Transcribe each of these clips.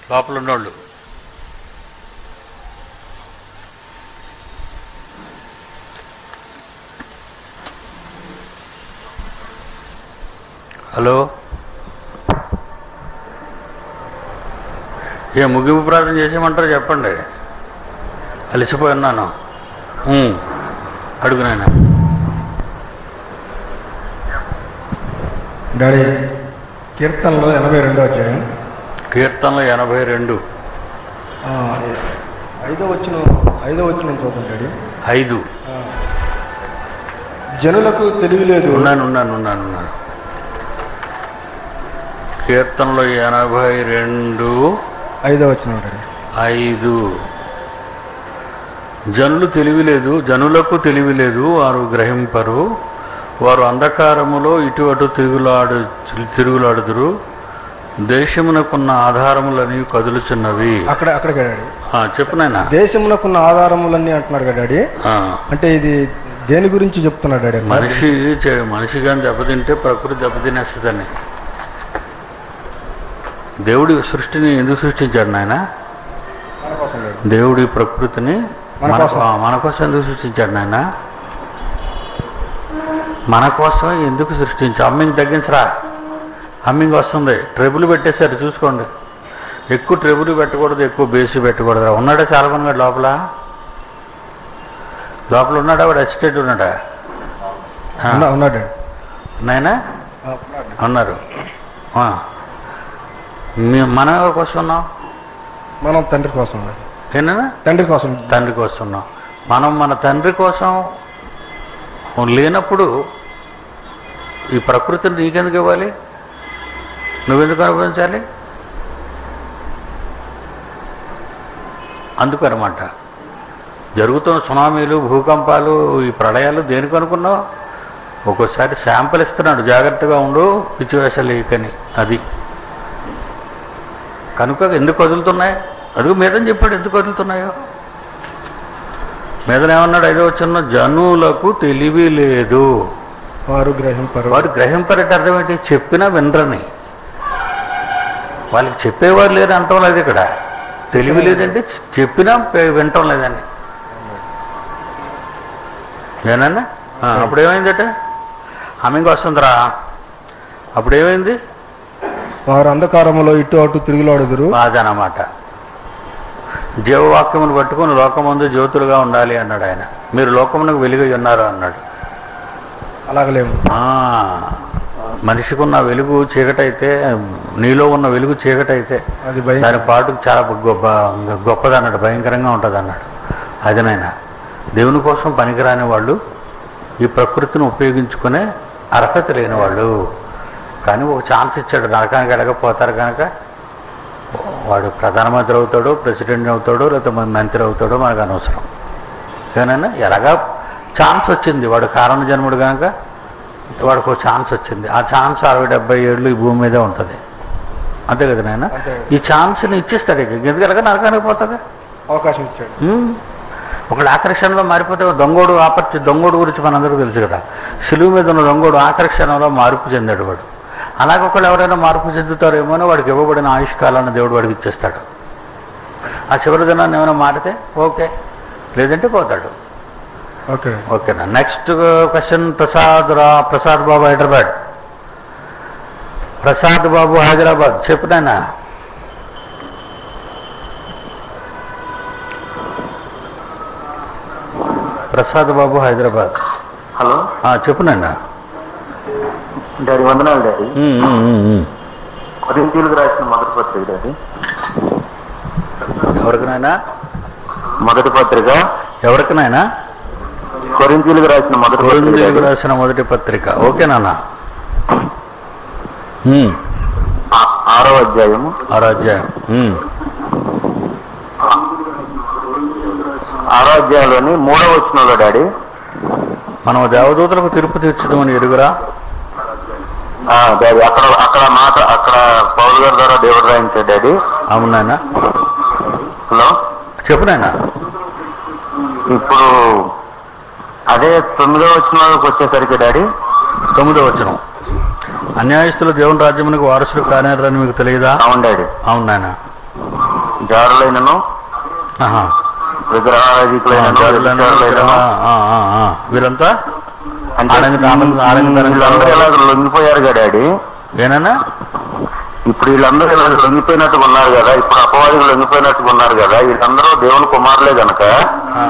లోపల ఉన్నోళ్ళు హలో ఏ ముగింపు ప్రార్థన చేసేయమంటారో చెప్పండి అలసిపోయి ఉన్నాను ఉమ్, అడుగు నాయన డాడీ కీర్తనలో ఎనభై రెండో అధ్యాయం కీర్తనలు ఎనభై రెండు ఆ, ఐదో వచ్చిన ఐదో వచ్చిన చూద్దాం డాడీ ఐదు ఆ, జనులకు తెలివి లేదు ఉన్నాను ఉన్నాను ఉన్నాను ఉన్నాను కీర్తనలో ఎనభై రెండు ఐదో వచ్చిన డాడీ ఐదు జనులు తెలివి లేదు జనులకు తెలివి లేదు వారు గ్రహింపరు వారు అంధకారములో ఇటు అటు తిరుగులాడు తిరుగులాడుదురు దేశమునకున్న ఆధారములని కదులుచున్నవి అక్కడ అక్కడికి డాడీ ఆ, చెప్పు నాయనా దేశమునకున్న ఆధారములన్నీ అంటున్నాడు కదా డాడీ ఆ, అంటే ఇది దేని గురించి చెప్తున్నాడు డాడీ అక్కడ? మనిషి చే- మనిషి కానీ దెబ్బతింటే ప్రకృతి దెబ్బతినేస్తుందని దేవుడి సృష్టిని ఎందుకు సృష్టించాడు నాయన మన కోసం డాడీ. దేవుడి ప్రకృతిని మన మన కోసం. మన కోసం ఎందుకు సృష్టించాడు నాయన మన కోసమే ఎందుకు సృష్టించా అమ్మింగ్ తగ్గించరా హమ్మింగ్ వస్తుంది ట్రెబుల్ పెట్టేశారు చూసుకోండి ఎక్కువ ట్రెబుల్ పెట్టకూడదు ఎక్కువ బేసి పెట్టకూడదు ఉన్నాడా చాలా మంది లోపల లోపల ఉన్నాడా వాడు అసిస్టెంట్ ఉన్నాడా ఆ, ఉన్నా- ఉన్నాడు డాడీ నాయనా ఆ, ఉన్నాడు. ఉన్నారు ఆ. మీ- మనం ఎవరి కోసం ఉన్నాం మనం తండ్రి కోసం డాడీ. ఏనా తండ్రి కోసం తండ్రి కోసం ఉన్నాం మనం మన తండ్రి కోసం లేనప్పుడు ఈ ప్రకృతిని నీకెందుకు ఇవ్వాలి నువ్వెందుకు అనుభవించాలి అందుకు అనమాట జరుగుతున్న సునామీలు భూకంపాలు ఈ ప్రళయాలు దేనికి అనుకున్నావు ఒక్కోసారి శాంపుల్ ఇస్తున్నాడు జాగ్రత్తగా ఉండు పిచ్చి వేషాలు వేయకని అది కనుక ఎందుకు వదులుతున్నాయి అదుగు మీదని చెప్పాడు ఎందుకు వదులుతున్నాయో మీదన ఏమన్నాడు ఐదో వచ్చిన జనులకు తెలివి లేదు వారు గ్రహింపరు వారు గ్రహింపరంటే అర్థం ఏంటి చెప్పినా వినరని వాళ్ళకి చెప్పేవారు లేరు అంటం లేదు ఇక్కడ తెలివి లేదంటే చెప్పినా పె- వినటం లేదని నేనన్నా ఆ, అప్పుడు ఏమైందట హమ్మింగ్ వస్తుందిరా అప్పుడు ఏమైంది వారు అంధకారములో ఇటు అటు తిరుగులాడుదురు అదనమాట జీవవాక్యమును పట్టుకుని లోకమందు జ్యోతులుగా ఉండాలి అన్నాడు ఆయన మీరు లోకమునకు వెలుగై ఉన్నారు అన్నాడు అలాగలేము ఆ, మనిషికి ఉన్న వెలుగు చీకటైతే నీలో ఉన్న వెలుగు చీకటైతే అది భయం దాని పాటు చాలా గొప్ప గొప్పది అన్నాడు భయంకరంగా ఉంటుంది అన్నాడు అది నాయన దేవుని కోసం పనికిరాని వాళ్ళు ఈ ప్రకృతిని ఉపయోగించుకునే అర్హత లేని వాళ్ళు కానీ ఒక ఛాన్స్ ఇచ్చాడు నరకానికి ఎడకపోతారు కనుక వాడు ప్రధానమంత్రి అవుతాడో ప్రెసిడెంట్ అవుతాడో లేకపోతే మన మంత్రి అవుతాడో మనకు అనవసరం ఏమైనా ఎలాగా ఛాన్స్ వచ్చింది వాడు కారణ జన్ముడు కనుక వాడికి ఒక ఛాన్స్ వచ్చింది ఆ ఛాన్స్ అరవై డెబ్బై ఏళ్ళు ఈ భూమి మీదే ఉంటుంది అంతే కదా నాయన అంతే. ఈ ఛాన్స్ని ఇచ్చేస్తాడు ఇక ఎందుకనగా నరకానికి పోతుంది అవకాశం ఇచ్చాడు ఉమ్. ఒకళ్ళు ఆకర్షణలో మారిపోతే దొంగోడు ఆపర్చి దొంగోడు గురించి మనందరూ తెలుసు కదా సిలువు మీద ఉన్న దొంగోడు ఆకర్షణలో మార్పు చెందాడు వాడు అలాగే ఒకళ్ళు ఎవరైనా మార్పు చెందుతారేమో అని వాడికి ఇవ్వబడిన ఆయుష్కాలాన్ని దేవుడు వాడికి ఇచ్చేస్తాడు ఆ చివరి దినాన్ని ఏమైనా మారితే ఓకే లేదంటే పోతాడు ఓకే ఓకేనా నెక్స్ట్ క్వశ్చన్ ప్రసాద్ రా ప్రసాద్ బాబు హైదరాబాద్ ప్రసాద్ బాబు హైదరాబాద్ చెప్పునైనా ప్రసాద్ బాబు హైదరాబాద్ హలో ఆ, చెప్పునైనా డాడీ వందనాలు డాడీ ఉమ్, ఉమ్, ఉమ్, ఉమ్. కొరింతీలకు రాసిన మొదటి పత్రిక డాడీ ఎవరికినైనా మొదటి పత్రిక ఎవరికినైనా కొరింతీలకు రాసిన మొదటి పత్రిక కొరింథీయులకు డాడీ. రాసిన మొదటి పత్రిక ఓకేనా ఉమ్, ఆ- ఆరో అధ్యాయము ఆరో అధ్యాయం ఉమ్. ఆరో అధ్యాయంలోని మూడో వచనంలో డాడీ మనం దేవదూతలకు తీర్పు తీర్చుదామని ఎరుగురా ఆ, డాడీ అక్కడ అక్కడ మాట అక్కడ పౌరు గారి ద్వారా దేవుడు రాయించాడు డాడీ అవునాయనా హలో చెప్పు నాయనా ఇప్పుడు అదే తొమ్మిదో వచనంలోకి వచ్చేసరికి డాడీ తొమ్మిదో వచనం అన్యాయస్తులు దేవుని రాజ్యమునికి వారసులు కానేరని మీకు తెలియదా అవును డాడీ అవును నాయన జారులైనను ఆహా. ఆ, విగ్రహారాధికులైనను జారులను, వ్యభిచారులైనను ఆ, ఆ, ఆ. వీరంతా అంటే ఆడంగి- ఆడంగి- ఆడంగితనం వీళ్ళందరూ ఇలా లొంగిపోయారు కదా డాడీ ఏనన్నా ఇప్పుడు వీళ్ళందరూ ఇలా లొంగిపోయినట్టుగా ఉన్నారు కదా ఇప్పుడు అపవాదిగా లొంగిపోయినట్టుగా ఉన్నారు కదా వీళ్ళందరూ దేవుని కుమారులే గనక ఆ.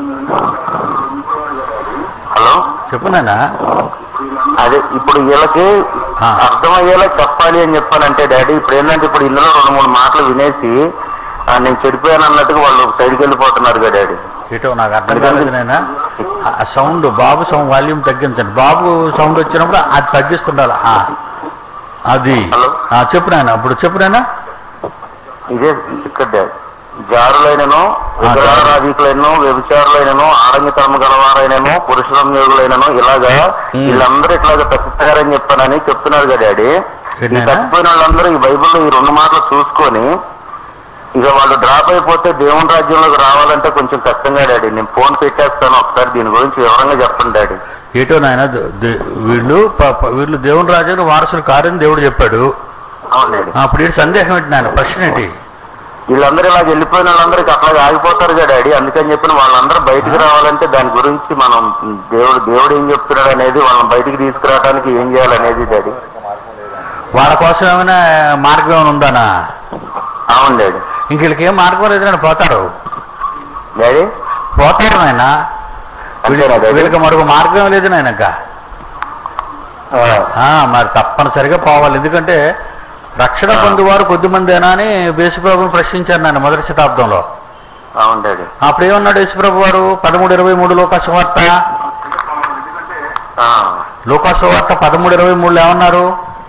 హలో చెప్పు నాయనా అదే ఇప్పుడు వీళ్ళకి ఆ. అర్థమయ్యేలా చెప్పాలి అని చెప్పానంటే డాడీ ఇప్పుడు ఏంటంటే ఇప్పుడు ఇందులో రెండు మూడు మాటలు వినేసి ఆ, నేను చెడిపోయాను అన్నట్టుగా వాళ్ళు సైడ్కి వెళ్ళిపోతున్నారు కదా డాడీ ఏటో నాకు అర్థం కాలేదు నాయనా ఆ సౌండ్ బాబు సౌండ్ వాల్యూమ్ తగ్గించండి బాబు సౌండ్ వచ్చినప్పుడు అది తగ్గిస్తుండాలి ఆ. అది హలో. ఆ, చెప్పు నాయన ఇప్పుడు చెప్పు నాయనా ఇదే ఇక్కడ డాడీ జారులైనను విగ్రహారాధికులైనను వ్యభిచారులైనను ఆడంగితనం గలవారైనను పురుష సంయోగులైనను ఇలాగా Hmm. వీళ్ళందరూ ఇట్లాగా తప్పిస్తారని చెప్పానని చెప్తున్నారు కదా డాడీ ఈ ఏంటైనా? తప్పిపోయిన వాళ్ళందరూ ఈ బైబిల్లో ఈ రెండు మాటలు చూసుకొని ఇక వాళ్ళు డ్రాప్ అయిపోతే దేవుని రాజ్యంలోకి రావాలంటే కొంచెం కష్టంగా డాడీ నేను ఫోన్ పెట్టేస్తాను ఒకసారి దీని గురించి వివరంగా చెప్పండి డాడీ ఏటో నాయన ద- ద- వీళ్ళు ప- ప- వీళ్ళు దేవుని రాజ్యానికి వారసులు కారని దేవుడు చెప్పాడు అవును డాడీ ఆ, అప్పుడు ఏంటి సందేహం ఏంటి నాయన ప్రశ్న ఏంటి వీళ్ళందరూ ఇలా వెళ్ళిపోయిన వాళ్ళందరికీ అట్లాగే ఆగిపోతారు కదా డాడీ అందుకని చెప్పిన వాళ్ళందరూ బయటికి రావాలంటే దాని గురించి మనం దేవుడు దేవుడు ఏం చెప్తున్నాడు అనేది వాళ్ళని బయటికి తీసుకురావడానికి ఏం చేయాలనేది డాడీ వాళ్ళ కోసం ఏమైనా మార్గం ఏమైనా ఉందానా అవును డాడీ ఇంక వీళ్ళకి ఏం మార్గం లేదు నాయన పోతారు డాడీ పోతారు నాయన అంతేనా డాడీ వీళ్ళకి మరొక మార్గం లేదు నాయన ఇంకా ఆ, ఆ, మరి తప్పనిసరిగా పోవాలి ఎందుకంటే రక్షణ పొందువారు కొద్దిమందేనా అని యేసుప్రభుని ప్రశ్నించారు నాయన మొదటి శతాబ్దంలో అవును డాడీ అప్పుడు ఏమన్నాడు యేసుప్రభు వారు పదమూడు ఇరవై మూడు లోకాసువార్త ఆ, లోకాసువార్త పదమూడు ఇరవై మూడులో ఏమన్నారు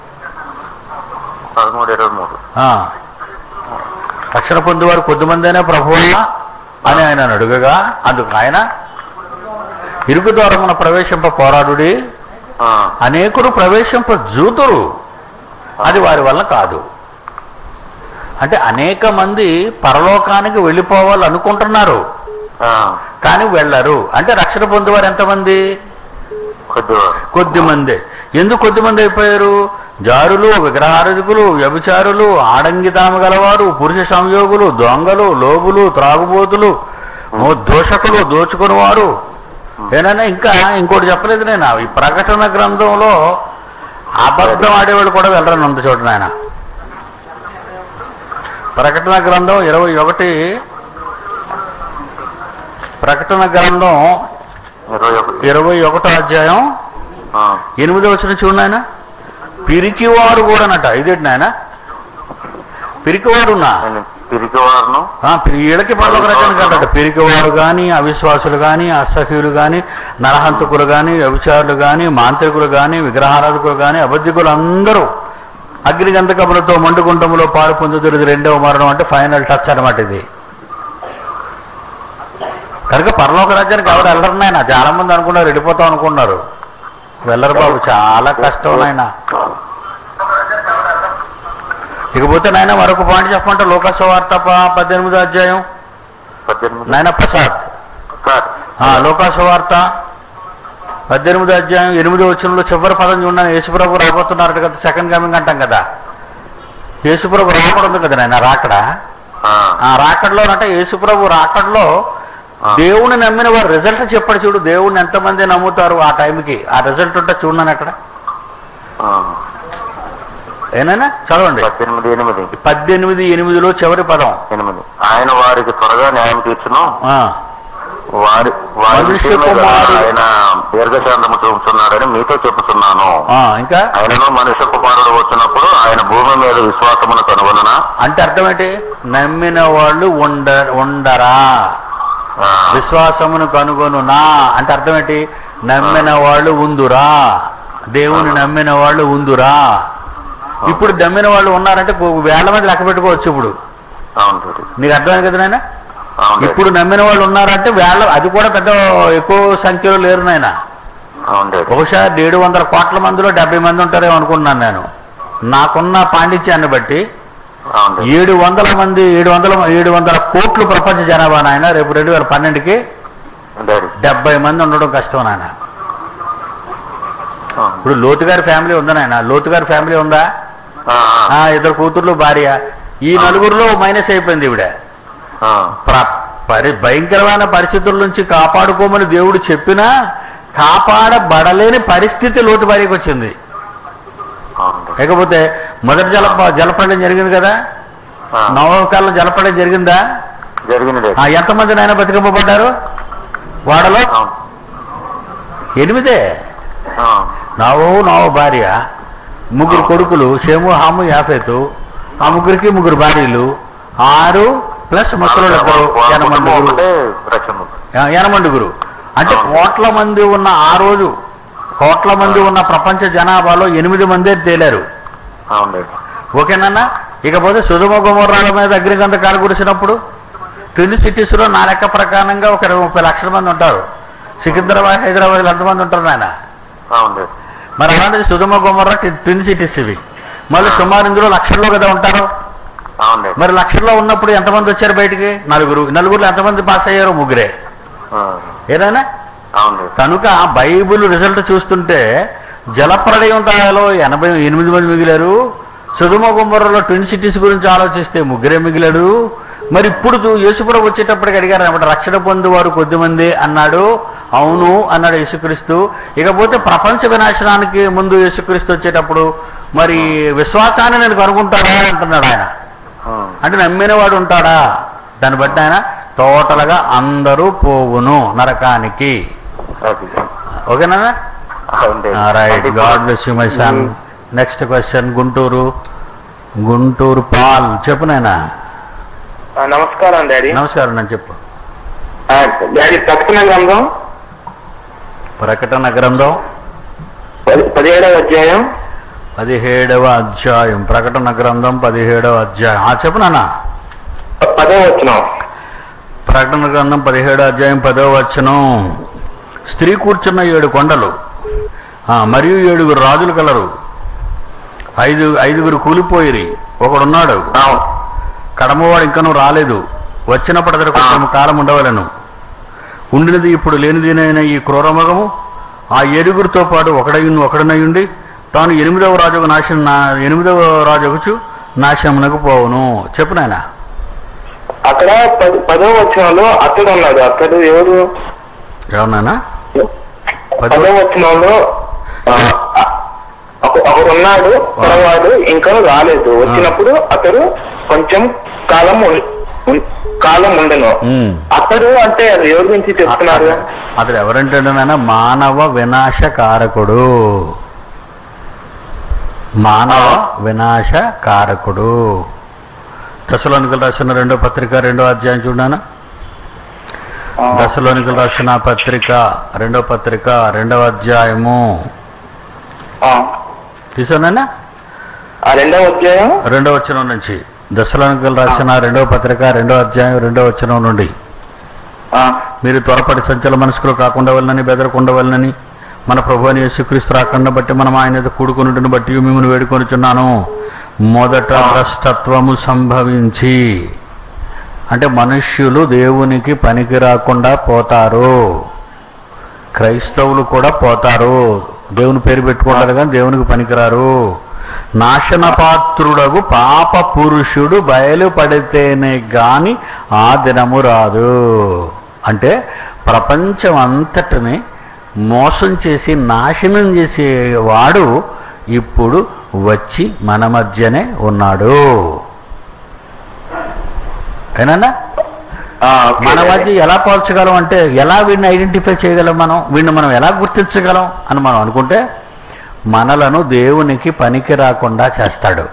పదమూడు ఇరవై మూడు ఆ, రక్షణ పొందేవారు కొద్దిమందేనా ప్రభువా అని ఆయన అడుగగా అందుకు ఆయన ఇరుకు ద్వారమున ప్రవేశింప పోరాడుడి ఆ, అనేకులు ప్రవేశింప జూతురు అది వారి వల్ల కాదు అంటే అనేక మంది పరలోకానికి వెళ్ళిపోవాలి అనుకుంటున్నారు ఆ, కానీ వెళ్ళరు అంటే రక్షణ పొందేవారు ఎంతమంది కొద్దిగా కొద్ది మంది ఎందుకు కొద్ది మంది అయిపోయారు జారులు విగ్రహారధికులు వ్యభిచారులు ఆడంగితనం గలవారు పురుష సంయోగులు దొంగలు లోబులు త్రాగుబోతులు ఓ దోషకులు దోచుకునేవారు ఏనైనా ఇంకా ఇంకోటి చెప్పలేదు నేను ఈ ప్రకటన గ్రంథంలో అబద్ధం ఆడేవాళ్ళు కూడా వెళ్ళరని ఉంది చూడండి ఆయన ప్రకటన గ్రంథం ఇరవై ఒకటి ప్రకటన గ్రంథం ఇరవై ఒకటి ఇరవై ఒకటో అధ్యాయం ఆ, ఎనిమిదో వచ్చిన చూడండి ఆయన పిరికివారు కూడానట ఇదేంటి నాయన పిరికివారున్నా నేను పిరికివారును వీళ్ళకి పదొక రకం కాదట పిరికివారు కానీ అవిశ్వాసులు కానీ అసహ్యులు కానీ నరహంతకులు కానీ వ్యభిచారులు కానీ మాంత్రికులు కానీ విగ్రహారాధకులు కానీ అబద్ధికులు అందరూ అగ్ని గంధకములతో మండుకుంటములో పాలు పొందుతున్నది రెండవ మరణం అంటే ఫైనల్ టచ్ అనమాట ఇది కనుక పరలోక రాజ్యానికి ఎవరు వెళ్ళరు నాయన చాలా మంది అనుకున్నారు వెళ్ళిపోతాం అనుకున్నారు వెళ్ళరు బాబు చాలా కష్టం నాయన ఇకపోతే నాయన మరొక పాయింట్ చెప్పమంటే లోకసభ వార్త ప- పద్దెనిమిదో అధ్యాయం పద్దెనిమిది నాయన ప్రసాద్ సార్ ఆ, లోకాసు వార్త పద్దెనిమిదో అధ్యాయం ఎనిమిదో వచనంలో చివరి పదం చూడండి యేసుప్రభు రాబోతున్నారట కదా సెకండ్ కమింగ్ అంటాం కదా యేసుప్రభు రాకడ ఉంది కదా నాయన రాకడ ఆ, ఆ రాకడలో అంటే యేసుప్రభు రాకడలో ఆ. దేవుణ్ణి నమ్మిన వారు రిజల్ట్ చెప్పాడు చూడు దేవుణ్ణి ఎంతమంది నమ్ముతారు ఆ టైంకి ఆ రిజల్ట్ ఉంటే చూడన్నాను అక్కడ ఆ, ఏనైనా చదవండి పద్దెనిమిది ఎనిమిది పద్దెనిమిది ఎనిమిదిలో చివరి పదం ఎనిమిది ఆయన వారికి త్వరగా న్యాయం తీర్చును ఆ, వారి వారి మనుష్య విషయమే కదా కుమారుడు. ఆయన దీర్ఘశాంతము చూపుతున్నాడని మీతో చెబుతున్నాను ఆ, ఇంకా ఆయనను మనుష్య కుమారుడు వచ్చినప్పుడు ఆయన భూమి మీద విశ్వాసమును కనుగొననా అంటే అర్థం ఏంటి నమ్మిన వాళ్ళు ఉండ ఉండరా ఆ, విశ్వాసమును కనుగొనునా అంటే అర్థం ఏంటి నమ్మిన వాళ్ళు ఉందురా దేవుని నమ్మిన వాళ్ళు ఉందురా ఇప్పుడు నమ్మిన వాళ్ళు ఉన్నారంటే ఒక వేల మంది లెక్క పెట్టుకోవచ్చు ఇప్పుడు అవును డాడీ. నీకు అర్థమైంది కదా నాయన అవును డాడీ. ఇప్పుడు నమ్మిన వాళ్ళు ఉన్నారంటే వేల అది కూడా పెద్ద ఎక్కువ సంఖ్యలో లేరు నాయన అవును డాడీ. బహుశా ఏడు వందల కోట్ల మందిలో డెబ్బై మంది ఉంటారేమో అనుకుంటున్నాను నేను నాకున్న పాండిత్యాన్ని బట్టి అవును డాడీ. ఏడు వందల మంది ఏడు వందల ఏడు వందల కోట్లు ప్రపంచ జనాభా నాయన రేపు రెండు వేల పన్నెండుకి డాడీ డెబ్బై మంది ఉండడం కష్టం నాయన అవును. ఇప్పుడు లోతు గారి ఫ్యామిలీ ఉందా నాయన లోతు గారి ఫ్యామిలీ ఉందా ఆ, ఆ. ఆ ఇద్దరు కూతుర్లు భార్య ఈ నలుగురిలో మైనస్ అయిపోయింది ఈవిడ ఆ, ప్ర- పరి భయంకరమైన పరిస్థితుల నుంచి కాపాడుకోమని దేవుడు చెప్పినా కాపాడబడలేని పరిస్థితి లోతు బారికి వచ్చింది అవును డాడీ. లేకపోతే మొదటి జల జలప్రళయం జరిగింది కదా ఆ, నవకాలం జలప్రళయం జరిగిందా జరిగింది డాడీ. ఆ, ఎంతమంది నాయన బతికింపబడ్డారు వాడలో అవును. ఎనిమిదే ఆ, నావో నావో భార్య ముగ్గురు కొడుకులు షేము హాము యాఫెతు ఆ ముగ్గురికి ముగ్గురు భార్యలు ఆరు ప్లస్ ముసలు ఇద్దరు వాళ్ళ కుటుంబం ఎనమండుగురు ఒకటే రక్షణ ఆ, ఎనమండుగురు అంటే అవును. కోట్ల మంది ఉన్న ఆ రోజు కోట్ల మంది ఉన్న ప్రపంచ జనాభాలో ఎనిమిది మందే తేలారు అవును డాడీ. ఓకేనన్నా ఇకపోతే సుధుమ గుమర్రాల మీద అగ్నిగంధ కాలు కురిసినప్పుడు ట్విన్ సిటీస్లో నా లెక్క ప్రకారంగా ఒక ఇరవై ముప్పై లక్షల మంది ఉంటారు సికింద్రాబాద్ హైదరాబాద్లో ఎంతమంది ఉంటారు నాయన అవును డాడీ. మరి అలాంటిది సుధుమ గుమర్రా ట్విన్ సిటీస్ ఇవి మళ్ళీ సుమారు ఇందులో లక్షల్లో కదా ఉంటారు అవును డాడీ. మరి లక్షల్లో ఉన్నప్పుడు ఎంతమంది వచ్చారు బయటికి నలుగురు నలుగురు ఎంతమంది పాస్ అయ్యారు ముగ్గురే ఆ, ఏదైనా అవును డాడీ. కనుక బైబిల్ రిజల్ట్ చూస్తుంటే జలప్రళయం తాలో ఎనభై ఎనిమిది మంది మిగిలారు సుధుమ గుమ్మరలో ట్విన్ సిటీస్ గురించి ఆలోచిస్తే ముగ్గురే మిగిలాడు మరి ఇప్పుడు చూ- యేసుప్రభు వచ్చేటప్పటికి అడిగారు అన్నమాట రక్షణ పొందేవారు కొద్దిమంది అన్నాడు అవును అన్నాడు యేసుక్రీస్తు ఇకపోతే ప్రపంచ వినాశనానికి ముందు యేసుక్రీస్తు వచ్చేటప్పుడు మరి విశ్వాసాన్ని నేను కనుక్కుంటాడా అంటున్నాడు ఆయన ఆ, అంటే నమ్మిన వాడు ఉంటాడా దాన్ని బట్టి ఆయన టోటల్గా అందరూ పోవును నరకానికి అది. ఓకేనా అవును డాడీ. రైట్ అంటే God bless you my son next question Guntur Guntur Paul చెప్పు నాయనా ఆ, నమస్కారం డాడీ నమస్కారం నేను చెప్పు ఆ, డాడీ ప్రకటన గ్రంథం ప్రకటన గ్రంథం పది- పదిహేడవ అధ్యాయం పదిహేడవ అధ్యాయం ప్రకటన గ్రంథం పదిహేడవ అధ్యాయం ఆ చెప్పు నాన్న ప- పదవ వచనం ప్రకటన గ్రంథం పదిహేడవ అధ్యాయం పదవ వచనం స్త్రీ కూర్చున్న ఏడు కొండలు ఆ, మరియు ఏడుగురు రాజులు కలరు ఐదు ఐదుగురు కూలిపోయిరి ఒకడున్నాడు అవును కడమవాడు ఇంకనూ రాలేదు వచ్చినప్పుడు అతడు కొంచెం కాలం ఉండవలను ఉండినది ఇప్పుడు లేనిదినైన ఈ క్రూరమృగము ఆ ఏడుగురితో పాటు ఒకడయుండి ఒకడనయుండి తాను ఎనిమిదవ రాజుకు నాశనం నా ఎనిమిదవ రాజుకు నాశనమునకు పోవును చెప్పు నాయన అక్కడ పది- పదవ వచనంలో అతడు ఉన్నాడు అతడు ఎవరు ఎవరినాయనా పది- పదవ వచనంలో ఆ, ఆ, ఒక- ఒకడు ఉన్నాడు పొరవాడు ఇంకా రాలేదు వచ్చినప్పుడు అతడు కొంచెం కాలం ఉం- ఉం- కాలం ఉండను ఉమ్. అతడు అంటే అది ఎవరి గురించి చెప్తున్నారు అతడు ఎవరంటే నాయన మానవ వినాశకారకుడు మానవ వినాశకారకుడు దశలోనికలు రాసిన రెండో పత్రిక రెండో అధ్యాయం చూడానా ఆ, దశలోనికలు రాసిన పత్రిక రెండో పత్రిక రెండవ అధ్యాయము ఆ. తీసానా ఆ రెండవ అధ్యాయం రెండో వచనం నుంచి దశలోనికలు రాసిన రెండవ పత్రిక రెండో అధ్యాయం రెండో వచనం నుండి ఆ, మీరు త్వరపడి సంచల మనసుకులు కాకుండా వెళ్ళనని బెదరకుండా వెళ్ళనని మన ప్రభు అని యేసుక్రీస్తు రాకుండా బట్టి మనం ఆయన కూడుకున్నట్టుని బట్టి మిమ్మల్ని వేడుకొనుచున్నాను మొదట భ్రష్టత్వము సంభవించి అంటే మనుష్యులు దేవునికి పనికి రాకుండా పోతారు క్రైస్తవులు కూడా పోతారు దేవుని పేరు పెట్టుకుంటారు కానీ దేవునికి పనికిరారు నాశనపాత్రుడగు పాప పురుషుడు బయలుపడితేనే గాని ఆ దినము రాదు అంటే ప్రపంచం అంతటిని మోసం చేసి నాశనం చేసేవాడు ఇప్పుడు వచ్చి మన మధ్యనే ఉన్నాడు అయినా ఆ, ఓకే మన డాడీ. మధ్య ఎలా పోల్చగలం అంటే ఎలా వీడిని ఐడెంటిఫై చేయగలం మనం వీడిని మనం ఎలా గుర్తించగలం అని మనం అనుకుంటే మనలను దేవునికి పనికి రాకుండా చేస్తాడు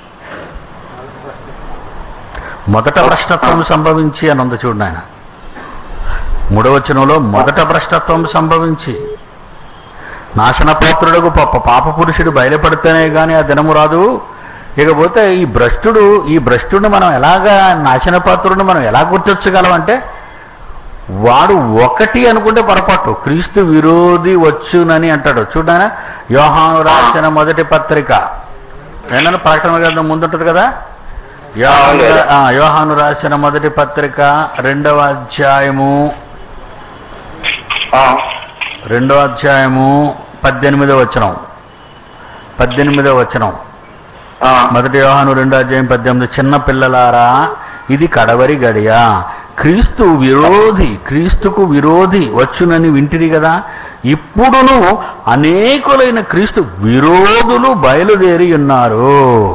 మొదట భ్రష్టత్వం సంభవించి అని ఉంది చూడు నాయన మూడవచనంలో మొదట భ్రష్టత్వం సంభవించి నాశనపాత్రుడుకు పాప పాప పురుషుడు బయలుపడితేనే కానీ ఆ దినము రాదు ఇకపోతే ఈ భ్రష్టుడు ఈ భ్రష్టుడిని మనం ఎలాగా నాశనపాత్రుడిని మనం ఎలా గుర్తించగలం అంటే వాడు ఒకటి అనుకుంటే పొరపాటు క్రీస్తు విరోధి వచ్చునని అంటాడు చూడానా యోహాను రాసిన మొదటి పత్రిక ఏమన్నా ప్రకటన గ్రంథం ముందుంటది కదా యోహాను రా- ఆ, యోహాను రాసిన మొదటి పత్రిక రెండవ అధ్యాయము ఆ, రెండో అధ్యాయము పద్దెనిమిదో వచనం పద్దెనిమిదో వచనం ఆ, మొదటి యోహాను రెండో అధ్యాయం పద్దెనిమిది చిన్న పిల్లలారా ఇది కడవరి గడియ క్రీస్తు విరోధి క్రీస్తుకు విరోధి వచ్చునని వింటిరి కదా ఇప్పుడును అనేకులైన క్రీస్తు విరోధులు బయలుదేరి ఉన్నారు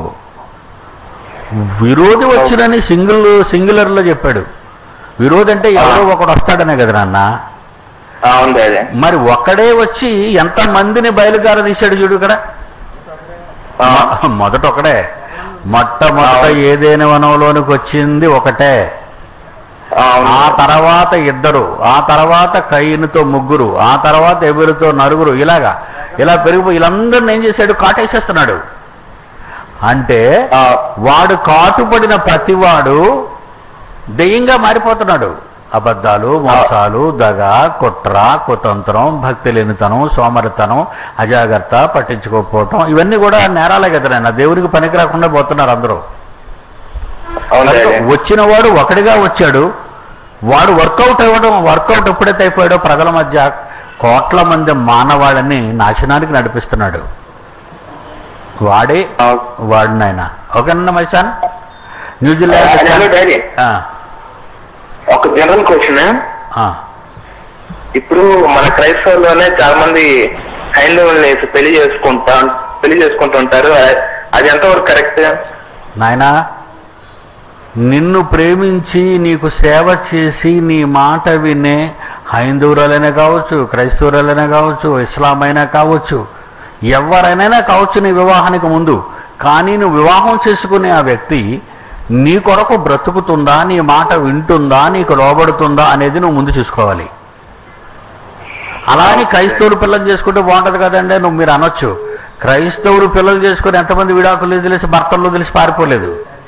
విరోధి వచ్చునని సింగిల్ సింగులర్లో చెప్పాడు విరోధి అంటే ఎవరో ఒకడు వస్తాడనే కదా నాన్న ఆ, ఉంది అదే మరి ఒక్కడే వచ్చి ఎంత మందిని బయలుగార తీశాడు చూడు ఇక్కడ ఆ, మొదట ఒకడే మొట్టమొదట ఏదైనా వనంలోనికి వచ్చింది ఒకటే ఆ, ఉంది. ఆ తర్వాత ఇద్దరు ఆ తర్వాత కయ్యనుతో ముగ్గురు ఆ తర్వాత ఎబురుతో నలుగురు ఇలాగా ఇలా పెరిగిపోయి వీళ్ళందరిని ఏం చేశాడు కాటేసేస్తున్నాడు అంటే ఆ, వాడు కాటుపడిన ప్రతివాడు దెయ్యంగా మారిపోతున్నాడు అబద్ధాలు మోసాలు దగ కుట్ర కుతంత్రం భక్తి లేనితనం సోమరితనం అజాగ్రత్త పట్టించుకోకపోవటం ఇవన్నీ కూడా నేరాలే కదా నాయన దేవునికి పనికి రాకుండా పోతున్నారు అందరూ ఉంది అదే వచ్చిన వాడు ఒకడిగా వచ్చాడు వాడు వర్కౌట్ అవ్వడం వర్కౌట్ ఎప్పుడైతే అయిపోయాడో ప్రజల మధ్య కోట్ల మంది మానవాళిని నాశనానికి నడిపిస్తున్నాడు వాడే ఆ, వాడు నాయన ఓకేనా మైసాన్ హలో న్యూజిలాండ్ డాడీ ఆ, ఒక జనరల్ క్వశ్చన్ ఆ. ఇప్పుడు మన క్రైస్తవుల్లోనే చాలా మంది హైందవుల్ని పెళ్లి చేసుకుంటా పెళ్లి చేసుకుంటుంటారు అ- అది ఎంతవరకు కరెక్ట్ నాయనా నిన్ను ప్రేమించి నీకు సేవ చేసి నీ మాట వినే హైందవురాలైనా కావచ్చు క్రైస్తవురాలైనా కావచ్చు ఇస్లాం అయినా కావచ్చు ఎవరైనా కావచ్చు నీ వివాహానికి ముందు కానీ నువ్వు వివాహం చేసుకునే ఆ వ్యక్తి నీ కొరకు బ్రతుకుతుందా నీ మాట వింటుందా నీకు లోబడుతుందా అనేది నువ్వు ముందు చూసుకోవాలి అలా అని క్రైస్తవులు పిల్లలు చేసుకుంటే బాగుంటది కదండి నువ్వు మీరు అనొచ్చు క్రైస్తవులు పిల్లలు చేసుకుని ఎంతమంది విడాకులు తెలిసి భర్తల్లో తెలిసి పారిపోలేదు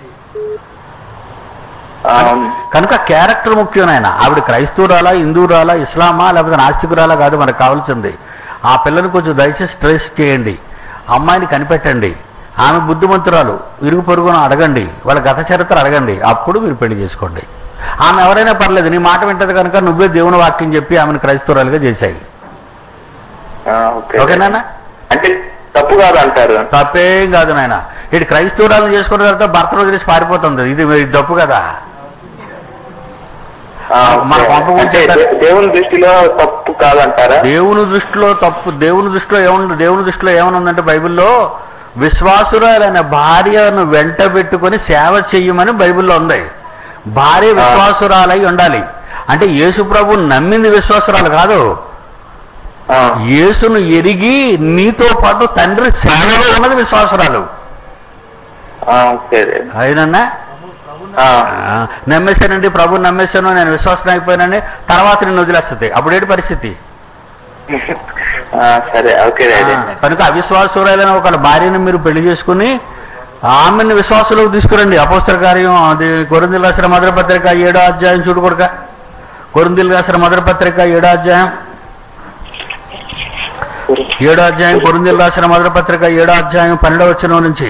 ఆ, కనుక క్యారెక్టర్ ముఖ్యం ఆయన ఆవిడ క్రైస్తవురాలా హిందువురాలా ఇస్లామా లేకపోతే నాస్తికురాలా కాదు మనకు కావాల్సింది ఆ పిల్లని కొంచెం దయచేసి ట్రేస్ చేయండి అమ్మాయిని కనిపెట్టండి ఆమె బుద్ధిమంతురాలు ఇరుగు పొరుగున అడగండి వాళ్ళ గత చరిత్ర అడగండి అప్పుడు మీరు పెళ్లి చేసుకోండి ఆమె ఎవరైనా పర్లేదు నీ మాట వింటది కనుక నువ్వే దేవుని వాక్యం చెప్పి ఆమెను క్రైస్తవురాలుగా చేశాయి ఆ, ఓకే ఓకేనా అంటే తప్పు కాదు అంటారు తప్పేం కాదు నాయన ఇటు క్రైస్తవురాలను చేసుకున్న తర్వాత భర్త వదిలేసి పారిపోతుంది ఇది ఇది తప్పు కదా ఆ, మన ఓకే. పంప గురించి అంటే చెప్తారు. దే- దేవుని దృష్టిలో తప్పు కాదంటారా దేవుని దృష్టిలో తప్పు దేవుని దృష్టిలో ఏముంది దేవుని దృష్టిలో ఏమనుందంటే బైబిల్లో విశ్వాసురాలైన భార్యను వెంట పెట్టుకొని సేవ చెయ్యమని బైబిల్లో ఉంది భార్య విశ్వాసురాలై ఉండాలి అంటే యేసు ప్రభు నమ్మింది విశ్వాసురాలు కాదు ఆ, యేసును ఎరిగి నీతో పాటు తండ్రి సేవలో ఉన్నది విశ్వాసురాలు ఆ, ఓకే అయినన్నా ఆ, నమ్మేశానండి ప్రభు నమ్మేశాను నేను విశ్వాసం అయిపోయానని తర్వాత నిన్ను వదిలేస్తుంది అప్పుడేంటి పరిస్థితి ఆ, సరే ఓకే డాడీ ఆ, కనుక అవిశ్వాసులైన ఒక భార్యను మీరు పెళ్లి చేసుకుని ఆమెను విశ్వాసంలోకి తీసుకురండి అపోస్తల కార్యం అది కొరిందులు రాసిన మొదటి పత్రిక ఏడో అధ్యాయం చూడు కొడుక కొరిందులు రాసిన మొదటి పత్రిక ఏడో అధ్యాయం ఏడో అధ్యాయం కొరిందులు రాసిన మొదటి పత్రిక ఏడో అధ్యాయం పన్నెండవ వచనం నుంచి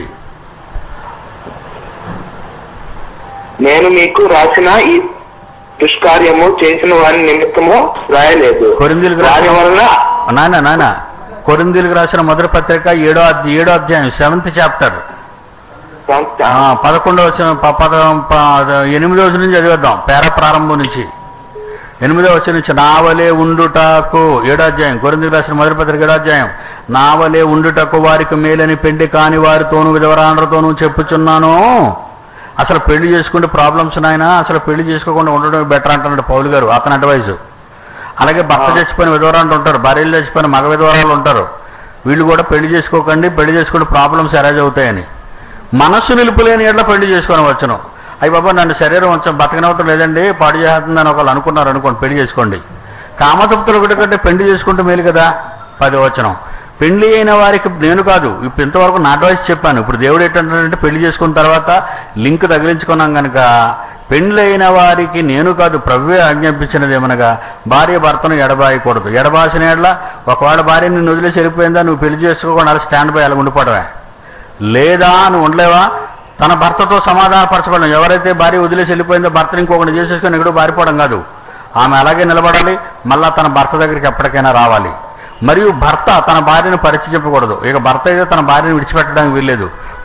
నేను మీకు రాసిన ఈ దుష్కార్యము చేసిన వారి నిమిత్తము రాయలేదు కొరింథీయులకు వారి రాసిన- వలన నాన్న నాన్న కొరిందులకు రాసిన మొదటి పత్రిక ఏడో అధ్య- ఏడో అధ్యాయం సెవెంత్ చాప్టర్ ఆ, పదకొండవ వచనం ప- పద ప- ఎనిమిదవ వచనం నుంచి చదివేద్దాం పేర ప్రారంభం నుంచి ఎనిమిదవ వచనం నుంచి నావలే ఉండుటకు ఏడో అధ్యాయం కొరిందుకు రాసిన మొదటి పత్రిక ఏడో అధ్యాయం నావలే ఉండుటకు వారికి మేలని పెండి కాని వారితోనూ విధవరాండ్రతోనూ చెప్పుచున్నాను అసలు పెళ్లి చేసుకుంటే ప్రాబ్లమ్స్ నాయన అసలు పెళ్లి చేసుకోకుండా ఉండడం బెటర్ అంటున్నాడు పౌలు గారు అతని అడ్వైజ్ అలాగే భర్త చచ్చిపోయిన విధవరాలు ఉంటారు భార్యలు చచ్చిపోయిన మగ విధవరాలు ఉంటారు వీళ్ళు కూడా పెళ్లి చేసుకోకండి పెళ్లి చేసుకుంటే ప్రాబ్లమ్స్ అరేజ్ అవుతాయని మనస్సు నిలుపులేని ఎట్లా పెళ్లి చేసుకొని వచ్చను అయ్యి బాబా నన్ను శరీరం కొంచెం బతకనవటం లేదండి పాడు చేస్తుందని ఒకళ్ళు అనుకున్నారు అనుకోండి పెళ్లి చేసుకోండి కామతృప్తులు ఒకటి కంటే పెళ్లి చేసుకుంటే మేలు కదా పది వచనం పెళ్లి అయిన వారికి నేను కాదు ఇప్పుడు ఇంతవరకు నా అడ్వైస్ చెప్పాను ఇప్పుడు దేవుడు ఏంటంటే పెళ్లి చేసుకున్న తర్వాత లింక్ తగిలించుకున్నాం కనుక పెండ్లి అయిన వారికి నేను కాదు ప్రవ్వే ఆజ్ఞాపించినది ఏమనగా భార్య భర్తను ఎడబాయకూడదు ఎడబాసిన ఎడల ఒకవేళ భార్య నిన్ను వదిలేసి వెళ్ళిపోయిందా నువ్వు పెళ్లి చేసుకోకుండా అలా స్టాండ్ బై అలా ఉండిపోవడమే లేదా నువ్వు ఉండలేవా తన భర్తతో సమాధానపరచబడడం ఎవరైతే భార్య వదిలేసి వెళ్ళిపోయిందో భర్తను ఇంకొకటి చేసేసుకొని ఎక్కడో పారిపోవడం కాదు ఆమె అలాగే నిలబడాలి మళ్ళా తన భర్త దగ్గరికి ఎప్పటికైనా రావాలి మరియు భర్త తన భార్యను పరిచయం చెప్పకూడదు ఇక భర్త అయితే తన భార్యను విడిచిపెట్టడానికి వీల్లేదు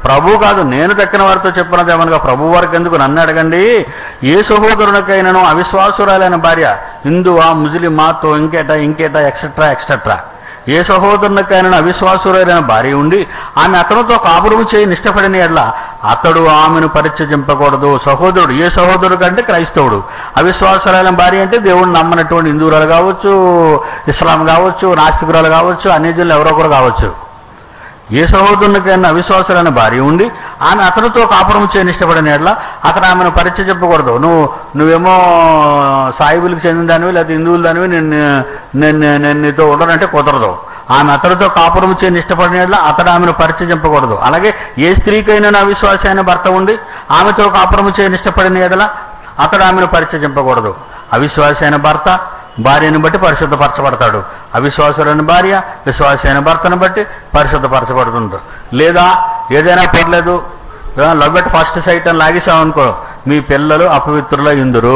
ప్రభు కాదు నేను తక్కిన వారితో చెప్పినది ఏమనగా ప్రభు వారికి ఎందుకు నన్ను అడగండి ఏ సహోదరునికైనాను అవిశ్వాసురాలైన భార్య హిందువా ముస్లిమాతో ఇంకేట ఇంకేట ఎక్సెట్రా ఎక్సెట్రా ఏ సహోదరునికైనా అవిశ్వాసురైన భార్య ఉండి ఆమె అతనితో కాపురము చేయి నిష్టపడిన ఎడ్ల అతడు ఆమెను పరిచయింపకూడదు సహోదరుడు ఏ సహోదరుడు కంటే క్రైస్తవుడు అవిశ్వాసురాలైన భార్య అంటే దేవుడిని నమ్మనటువంటి హిందువురాలు కావచ్చు ఇస్లాం కావచ్చు నాస్తికురాలు కావచ్చు అన్యజనులు ఎవరో ఒకరు కావచ్చు ఏ సహోదరునికైనా అవిశ్వాసులైన భార్య ఉండి ఆమె అతనితో కాపురం చేయని ఇష్టపడిన ఎడ్ల అతను ఆమెను పరిచయం చెప్పకూడదు నువ్వు నువ్వేమో సాయిబులకు చెందిన దానివి లేదా హిందువుల దానివి నేను నేను నేను నీతో ఉండనంటే కుదరదు ఆమె అతనితో కాపురం చేయని ఇష్టపడిన ఎడ్ల అతడు ఆమెను పరిచయం చెప్పకూడదు అలాగే ఏ స్త్రీకైనా అవిశ్వాసి అయిన భర్త ఉండి ఆమెతో కాపురం చేయని ఇష్టపడిన ఎడల అతడు ఆమెను పరిచయం చెప్పకూడదు అవిశ్వాసి అయిన భర్త భార్యను బట్టి పరిశుద్ధపరచబడతాడు అవిశ్వాసులైన భార్య విశ్వాసి అయిన భర్తను బట్టి పరిశుద్ధపరచబడుతుంది లేదా ఏదైనా పర్లేదు లవ్ ఎట్ ఫస్ట్ సైట్ అని లాగేసామనుకో మీ పిల్లలు అపవిత్రుల ఇందురు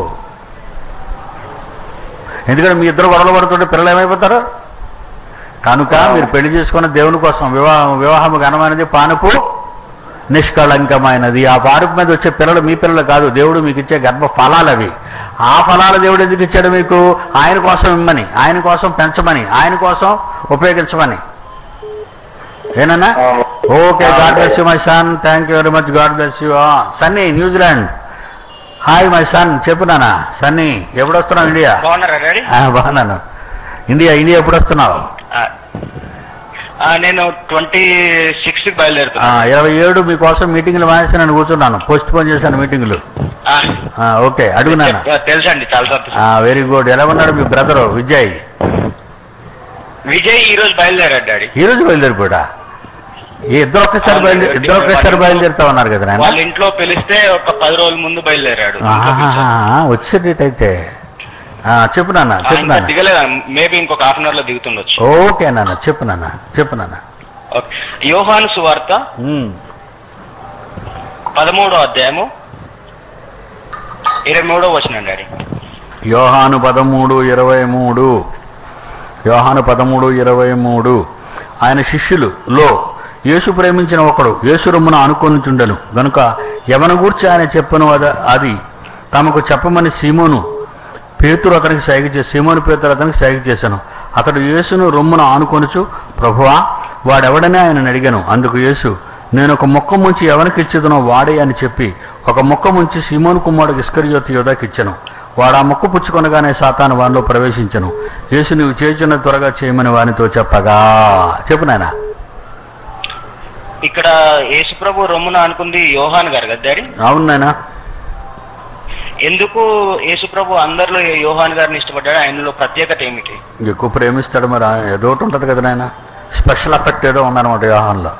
ఎందుకంటే మీ ఇద్దరు గొడవలు పడుతుంటే పిల్లలు ఏమైపోతారు కనుక మీరు పెళ్లి చేసుకున్న దేవుని కోసం వివాహం వివాహం ఘనమైనది పానుపు నిష్కళంకమైనది ఆ పానుపు మీద వచ్చే పిల్లలు మీ పిల్లలు కాదు దేవుడు మీకు ఇచ్చే గర్భ ఫలాలు అవి ఆ ఫలాలు దేవుడు ఎందుకు ఇచ్చాడు మీకు ఆయన కోసం ఇమ్మని ఆయన కోసం పెంచమని ఆయన కోసం ఉపయోగించమని ఏనన్నా okay God bless you my son thank you very much God bless you Sunny New Zealand hi my son చెప్పు నాన్న సన్నీ ఎప్పుడు వస్తున్నావు ఇండియా బాగున్నారా డాడీ ఆ, బాగున్నాను ఇండియా ఇండియా ఎప్పుడు వస్తున్నావు ఆ, ఆ, నేను ట్వంటీ సిక్స్త్ ఆ, బయలుదేరుతున్నా ఇరవై ఏడు మీకోసం మీటింగ్లు మానేసి నేను కూర్చున్నాను పోస్ట్ పోన్ చేశాను మీటింగ్లు ఆ, ఆ, ఓకే అడుగు నాన్న ఆ, తెలుసండి చాలా సంతోషం వెరీ గుడ్ ఎలా ఉన్నాడు మీ బ్రదర్ విజయ్ విజయ్ ఈ రోజు బయలుదేరాడు డాడీ ఈ రోజు బయలుదేరిపోయా ఈ ఇద్దరు ఒక్కసారి బయలుదేరి ఇద్దరు ఒకేసారి బయలుదేరుతా ఉన్నారు కదా వాళ్ళ నాయన ఇంట్లో పిలిస్తే ఒక పది రోజుల ముందు బయలుదేరాడు వచ్చేటైతే చెప్పు నాన్న ఆ, చెప్పు ఇంకా నాన్న దిగలేదు మేబీ ఇంకొక హాఫ్ అన్ అవర్ లో దిగుతుండొచ్చు ఓకే నాన్న చెప్పు నాన్న చెప్పు నాన్న ఓకే. యోహాను సువార్త ఉమ్. పదమూడో అధ్యాయము ఇరవై మూడో వచ్చిన డాడీ యోహాను పదమూడు ఇరవై మూడు యోహాను పదమూడు ఇరవై మూడు ఆయన శిష్యులు లో యేసు ప్రేమించిన ఒకడు యేసు రొమ్మున అనుకొనిచుండెను గనుక ఎవను గూర్చి ఆయన చెప్పను అద- అది తమకు చెప్పమని సీమోను పేతురు అతనికి సైగ చేసి సీమోను పేతురు అతనికి సైగ చేశాను అతడు యేసును రొమ్మున ఆనుకొనుచు ప్రభువా వాడెవడని ఆయన అడిగాను అందుకు యేసు నేను ఒక మొక్క ముంచి ఎవరికి ఇచ్చేదనో వాడే అని చెప్పి ఒక మొక్క ముంచి సీమోను కుమారుడు ఇస్కరియోతి యోధాకి ఇచ్చాను వాడు ఆ మొక్క పుచ్చుకొనగానే సాతాను వారిలో ప్రవేశించను యేసు నువ్వు చేయుచున్న త్వరగా చేయమని వానితో చెప్పగా చెప్పు నాయనా ఇక్కడ యేసుప్రభు రొమ్మున అనుకుంది యోహాన్ గారు కదా డాడీ అవును నాయనా ఎందుకు యేసుప్రభు అందరిలో యోహాన్ గారిని ఇష్టపడ్డాడు ఆయనలో ప్రత్యేకత ఏమిటి ఎక్కువ ప్రేమిస్తాడు మరి ఆ- ఏదో ఒకటి ఉంటుంది కదా నాయన స్పెషల్ ఎఫెక్ట్ ఏదో ఉందన్నమాట యోహాన్లో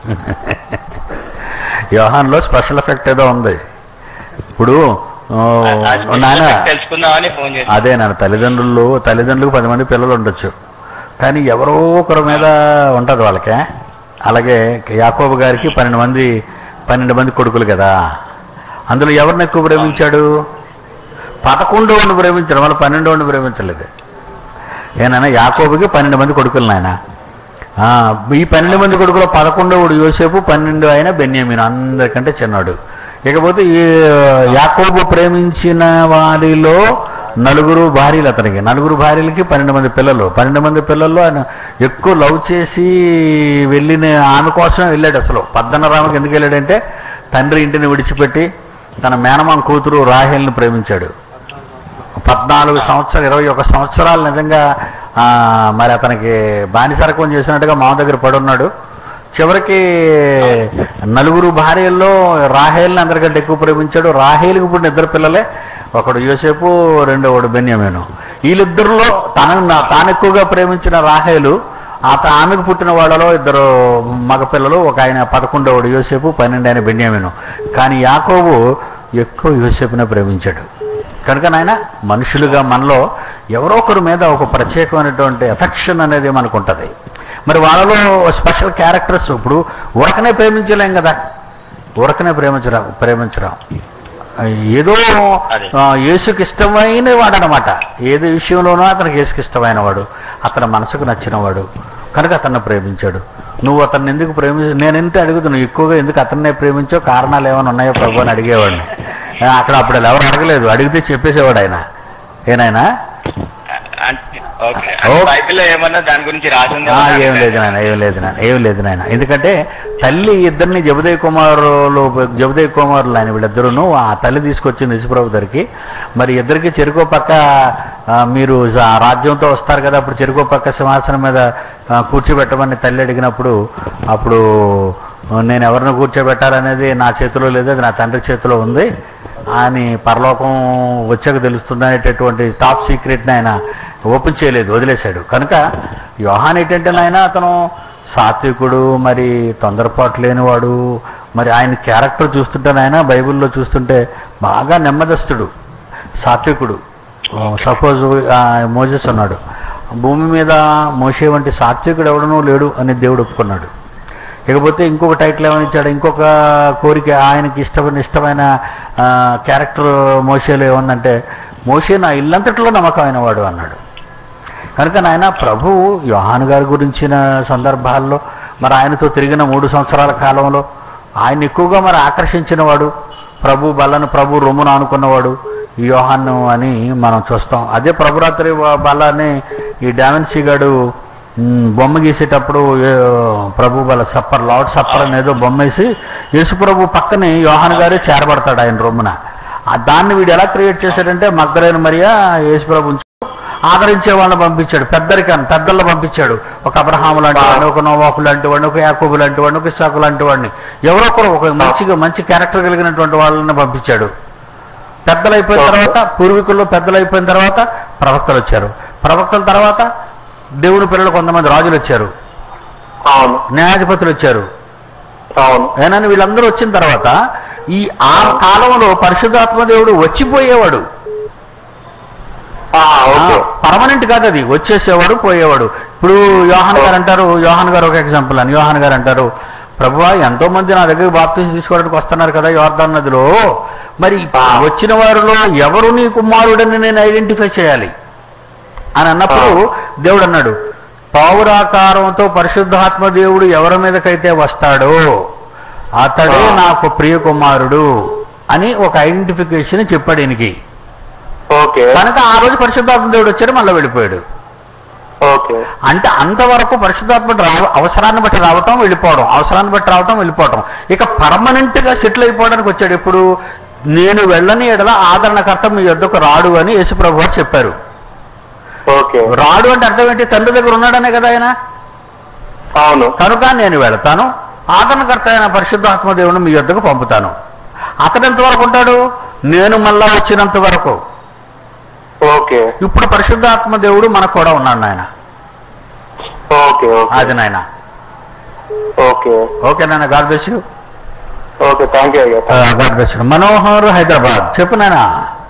యోహాన్లో స్పెషల్ ఎఫెక్ట్ ఏదో ఉంది ఇప్పుడు ఆ, అది నాయన తెలుసుకుందామని ఫోన్ చేసి అదే నాన్న తల్లిదండ్రులు తల్లిదండ్రులకు పది మంది పిల్లలు ఉండొచ్చు కానీ ఎవరో ఒకరి మీద ఉంటుంది వాళ్ళకే అలాగే యాకోబు గారికి పన్నెండు మంది పన్నెండు మంది కొడుకులు కదా అందులో ఎవరిని ఎక్కువ ప్రేమించాడు పదకొండోని ప్రేమించాడు మళ్ళీ పన్నెండోని ప్రేమించలేదు ఏనాయన యాకోబుకి పన్నెండు మంది కొడుకులు నాయన ఆ, ఈ పన్నెండు మంది కొడుకులో పదకొండవడు యోసేపు పన్నెండు ఆయన బెన్యామీన్ అందరికంటే చిన్నాడు ఇకపోతే ఈ యాకోబు ప్రేమించిన వారిలో నలుగురు భార్యలు అతనికి నలుగురు భార్యలకి పన్నెండు మంది పిల్లలు పన్నెండు మంది పిల్లల్లో ఆయన ఎక్కువ లవ్ చేసి వెళ్ళిన ఆమె కోసం వెళ్ళాడు అసలు పద్దనరామకి ఎందుకు వెళ్ళాడంటే తండ్రి ఇంటిని విడిచిపెట్టి తన మేనమామ కూతురు రాహేల్ని ప్రేమించాడు పద్నాలుగు సంవత్సరాలు ఇరవై ఒక సంవత్సరాలు నిజంగా ఆ, మరి అతనికి బానిసరకం చేసినట్టుగా మామ దగ్గర పడున్నాడు చివరికి నలుగురు భార్యల్లో రాహేల్ని అందరికంటే ఎక్కువ ప్రేమించాడు రాహేల్కి పుట్టిన ఇద్దరు పిల్లలే ఒకడు యోసేపు రెండోవాడు బెన్యామీను వీళ్ళిద్దరిలో తన తాను ఎక్కువగా ప్రేమించిన రాహేలు ఆ త- ఆమెకు పుట్టిన వాళ్ళలో ఇద్దరు మగపిల్లలు ఒక ఆయన పదకొండవడు యోసేపు పన్నెండు ఆయన బెన్యామీను కానీ యాకోబు ఎక్కువ యోసేపునే ప్రేమించాడు కనుక నాయన మనుషులుగా మనలో ఎవరో ఒకరి మీద ఒక ప్రత్యేకమైనటువంటి ఎఫెక్షన్ అనేది మనకు ఉంటుంది మరి వాళ్ళలో స్పెషల్ క్యారెక్టర్స్ ఇప్పుడు ఊరకనే ప్రేమించలేం కదా ఊరకనే ప్రేమించడం ప్రేమించడం ఏదో అదే. ఆ, యేసుకి ఇష్టమైన వాడు అనమాట ఏది విషయంలోనూ అతనికి యేసుకి ఇష్టమైన వాడు అతని మనసుకు నచ్చిన వాడు కనుక అతన్ని ప్రేమించాడు నువ్వు అతన్ని ఎందుకు ప్రేమించ నేను ఎంత అడుగుతున్నావు ఎక్కువగా ఎందుకు అతన్నే ప్రేమించావు కారణాలు ఏమైనా ఉన్నాయో ప్రభు అని అడిగేవాడిని ఆ, అక్కడ అప్పుడు ఎవరు అడగలేదు అడిగితే చెప్పేసేవాడు ఆయన ఏనాయనా అంటే ఓకే ఓ. బైబిల్లో ఏమన్నా దాని గురించి రాసి ఉంది ఆ, ఏం లేదు నాయన ఏం లేదు నాయన ఏం లేదు నాయన ఎందుకంటే తల్లి ఇద్దరిని జబుదయ్ కుమారులు జబుదయ్ కుమారులు ఆయన వీళ్ళిద్దరును ఆ తల్లి తీసుకొచ్చింది యశుప్రభు దగ్గరికి మరి ఇద్దరికి చెరుకో పక్క ఆ, మీరు ఆ రాజ్యంతో వస్తారు కదా అప్పుడు చెరుకో పక్క సింహాసనం మీద ఆ, కూర్చోబెట్టమని తల్లి అడిగినప్పుడు అప్పుడు నేను ఎవరిని కూర్చోబెట్టాలనేది నా చేతిలో లేదు అది నా తండ్రి చేతిలో ఉంది అని పరలోకం వచ్చాక తెలుస్తుంది అనేటటువంటి టాప్ సీక్రెట్ని ఆయన ఓపెన్ చేయలేదు వదిలేశాడు కనుక యోహాన్ ఏంటంటే నాయన అతను సాత్వికుడు మరి తొందరపాటు లేనివాడు మరి ఆయన క్యారెక్టర్ చూస్తుంటే నాయన బైబిల్లో చూస్తుంటే బాగా నెమ్మదస్తుడు సాత్వికుడు సపోజ్ మోజెస్ ఉన్నాడు భూమి మీద మోసే వంటి సాత్వికుడు ఎవడనూ లేడు అని దేవుడు ఒప్పుకున్నాడు ఇకపోతే ఇంకొక టైటిల్ ఏమని ఇచ్చాడు ఇంకొక కోరిక ఆయనకి ఇష్టమైన ఇష్టమైన ఆ, క్యారెక్టర్ మోషేలో ఏమన్నంటే మోషే నా ఇల్లంతట్లో నమ్మకమైన వాడు అన్నాడు కనుక నాయన ప్రభు యోహాను గారి గురించిన సందర్భాల్లో మరి ఆయనతో తిరిగిన మూడు సంవత్సరాల కాలంలో ఆయన ఎక్కువగా మరి ఆకర్షించిన వాడు ప్రభు బల్లను ప్రభు రొమ్మును అనుకున్నవాడు ఈ యోహాను అని మనం చూస్తాం అదే ప్రభురాత్రి బల్లాన్ని ఈ డామెన్సీ గాడు మ్, బొమ్మ గీసేటప్పుడు ఏ, ప్రభు బల సప్పర్ లార్డ్ సప్పర్ అనేదో బొమ్మ వేసి యేసు ప్రభు పక్కనే యోహాన్ గారే చేరబడతాడు ఆయన రొమ్మున ఆ దాన్ని వీడు ఎలా క్రియేట్ చేశాడంటే మగ్ధరైన మరియా యేసు ప్రభు ఉంచు ఆదరించే వాళ్ళని పంపించాడు పెద్దరికాన్ని పెద్దలను పంపించాడు ఒక అబ్రహాము లాంటి వాడిని ఒక నోవాకు లాంటి వాడిని ఒక యాకోబు లాంటి వాడిని ఒక ఇస్సాకు లాంటి వాడిని ఎవరో ఒకరు ఒక మంచిగా మంచి క్యారెక్టర్ కలిగినటువంటి వాళ్ళని పంపించాడు పెద్దలు అయిపోయిన తర్వాత పూర్వీకుల్లో పెద్దలు అయిపోయిన తర్వాత ప్రవక్తలు వచ్చారు ప్రవక్తల తర్వాత దేవుని పిల్లలు కొంతమంది రాజులు వచ్చారు అవును న్యాయాధిపతులు వచ్చారు అవును ఏనని వీళ్ళందరూ వచ్చిన తర్వాత ఈ ఆ కాలంలో పరిశుద్ధాత్మ దేవుడు వచ్చిపోయేవాడు ఆ, ఓకే పర్మనెంట్ కాదు అది వచ్చేసేవాడు పోయేవాడు ఇప్పుడు యోహాన్ గారు అంటారు యోహాన్ గారు ఒక ఎగ్జాంపుల్ అని యోహాన్ గారు అంటారు ప్రభువా ఎంతో మంది నా దగ్గర బాప్తీసం తీసుకోవడానికి వస్తున్నారు కదా యోర్దాన్ నదిలో మరి వచ్చిన వారిలో ఎవరు నీ కుమారుడని నేను ఐడెంటిఫై చేయాలి అని అన్నప్పుడు దేవుడు అన్నాడు పావురాకారంతో పరిశుద్ధాత్మ దేవుడు ఎవరి మీదకైతే వస్తాడో అతడే నాకు ప్రియ కుమారుడు అని ఒక ఐడెంటిఫికేషన్ చెప్పాడు ఈయనకి ఓకే కనుక ఆ రోజు పరిశుద్ధాత్మ దేవుడు వచ్చాడు మళ్ళీ వెళ్ళిపోయాడు ఓకే అంటే అంతవరకు పరిశుద్ధాత్మ రావ అవసరాన్ని బట్టి రావటం వెళ్ళిపోవడం అవసరాన్ని బట్టి రావటం వెళ్ళిపోవటం ఇక పర్మనెంట్ గా సెటిల్ అయిపోవడానికి వచ్చాడు ఇప్పుడు నేను వెళ్ళని ఎడల ఆదరణకర్త మీ యొద్దకు రాడు అని యేసుప్రభు వారు చెప్పారు ఓకే రాడు అంటే అర్థం ఏంటి తండ్రి దగ్గర ఉన్నాడనే కదా ఆయన అవును కనుక నేను వెళతాను ఆదరణకర్త అయిన పరిశుద్ధాత్మ దేవుని మీ యొద్దకు పంపుతాను అతడు ఎంతవరకు ఉంటాడు నేను మళ్ళా వచ్చినంత వరకు ఓకే ఇప్పుడు పరిశుద్ధాత్మ దేవుడు మనకు కూడా ఉన్నాడు నాయన ఓకే ఓకే అది నాయన ఓకే ఓకే నాయన God bless you okay thank you అయ్యా God bless you Manohar Hyderabad చెప్పు నాయన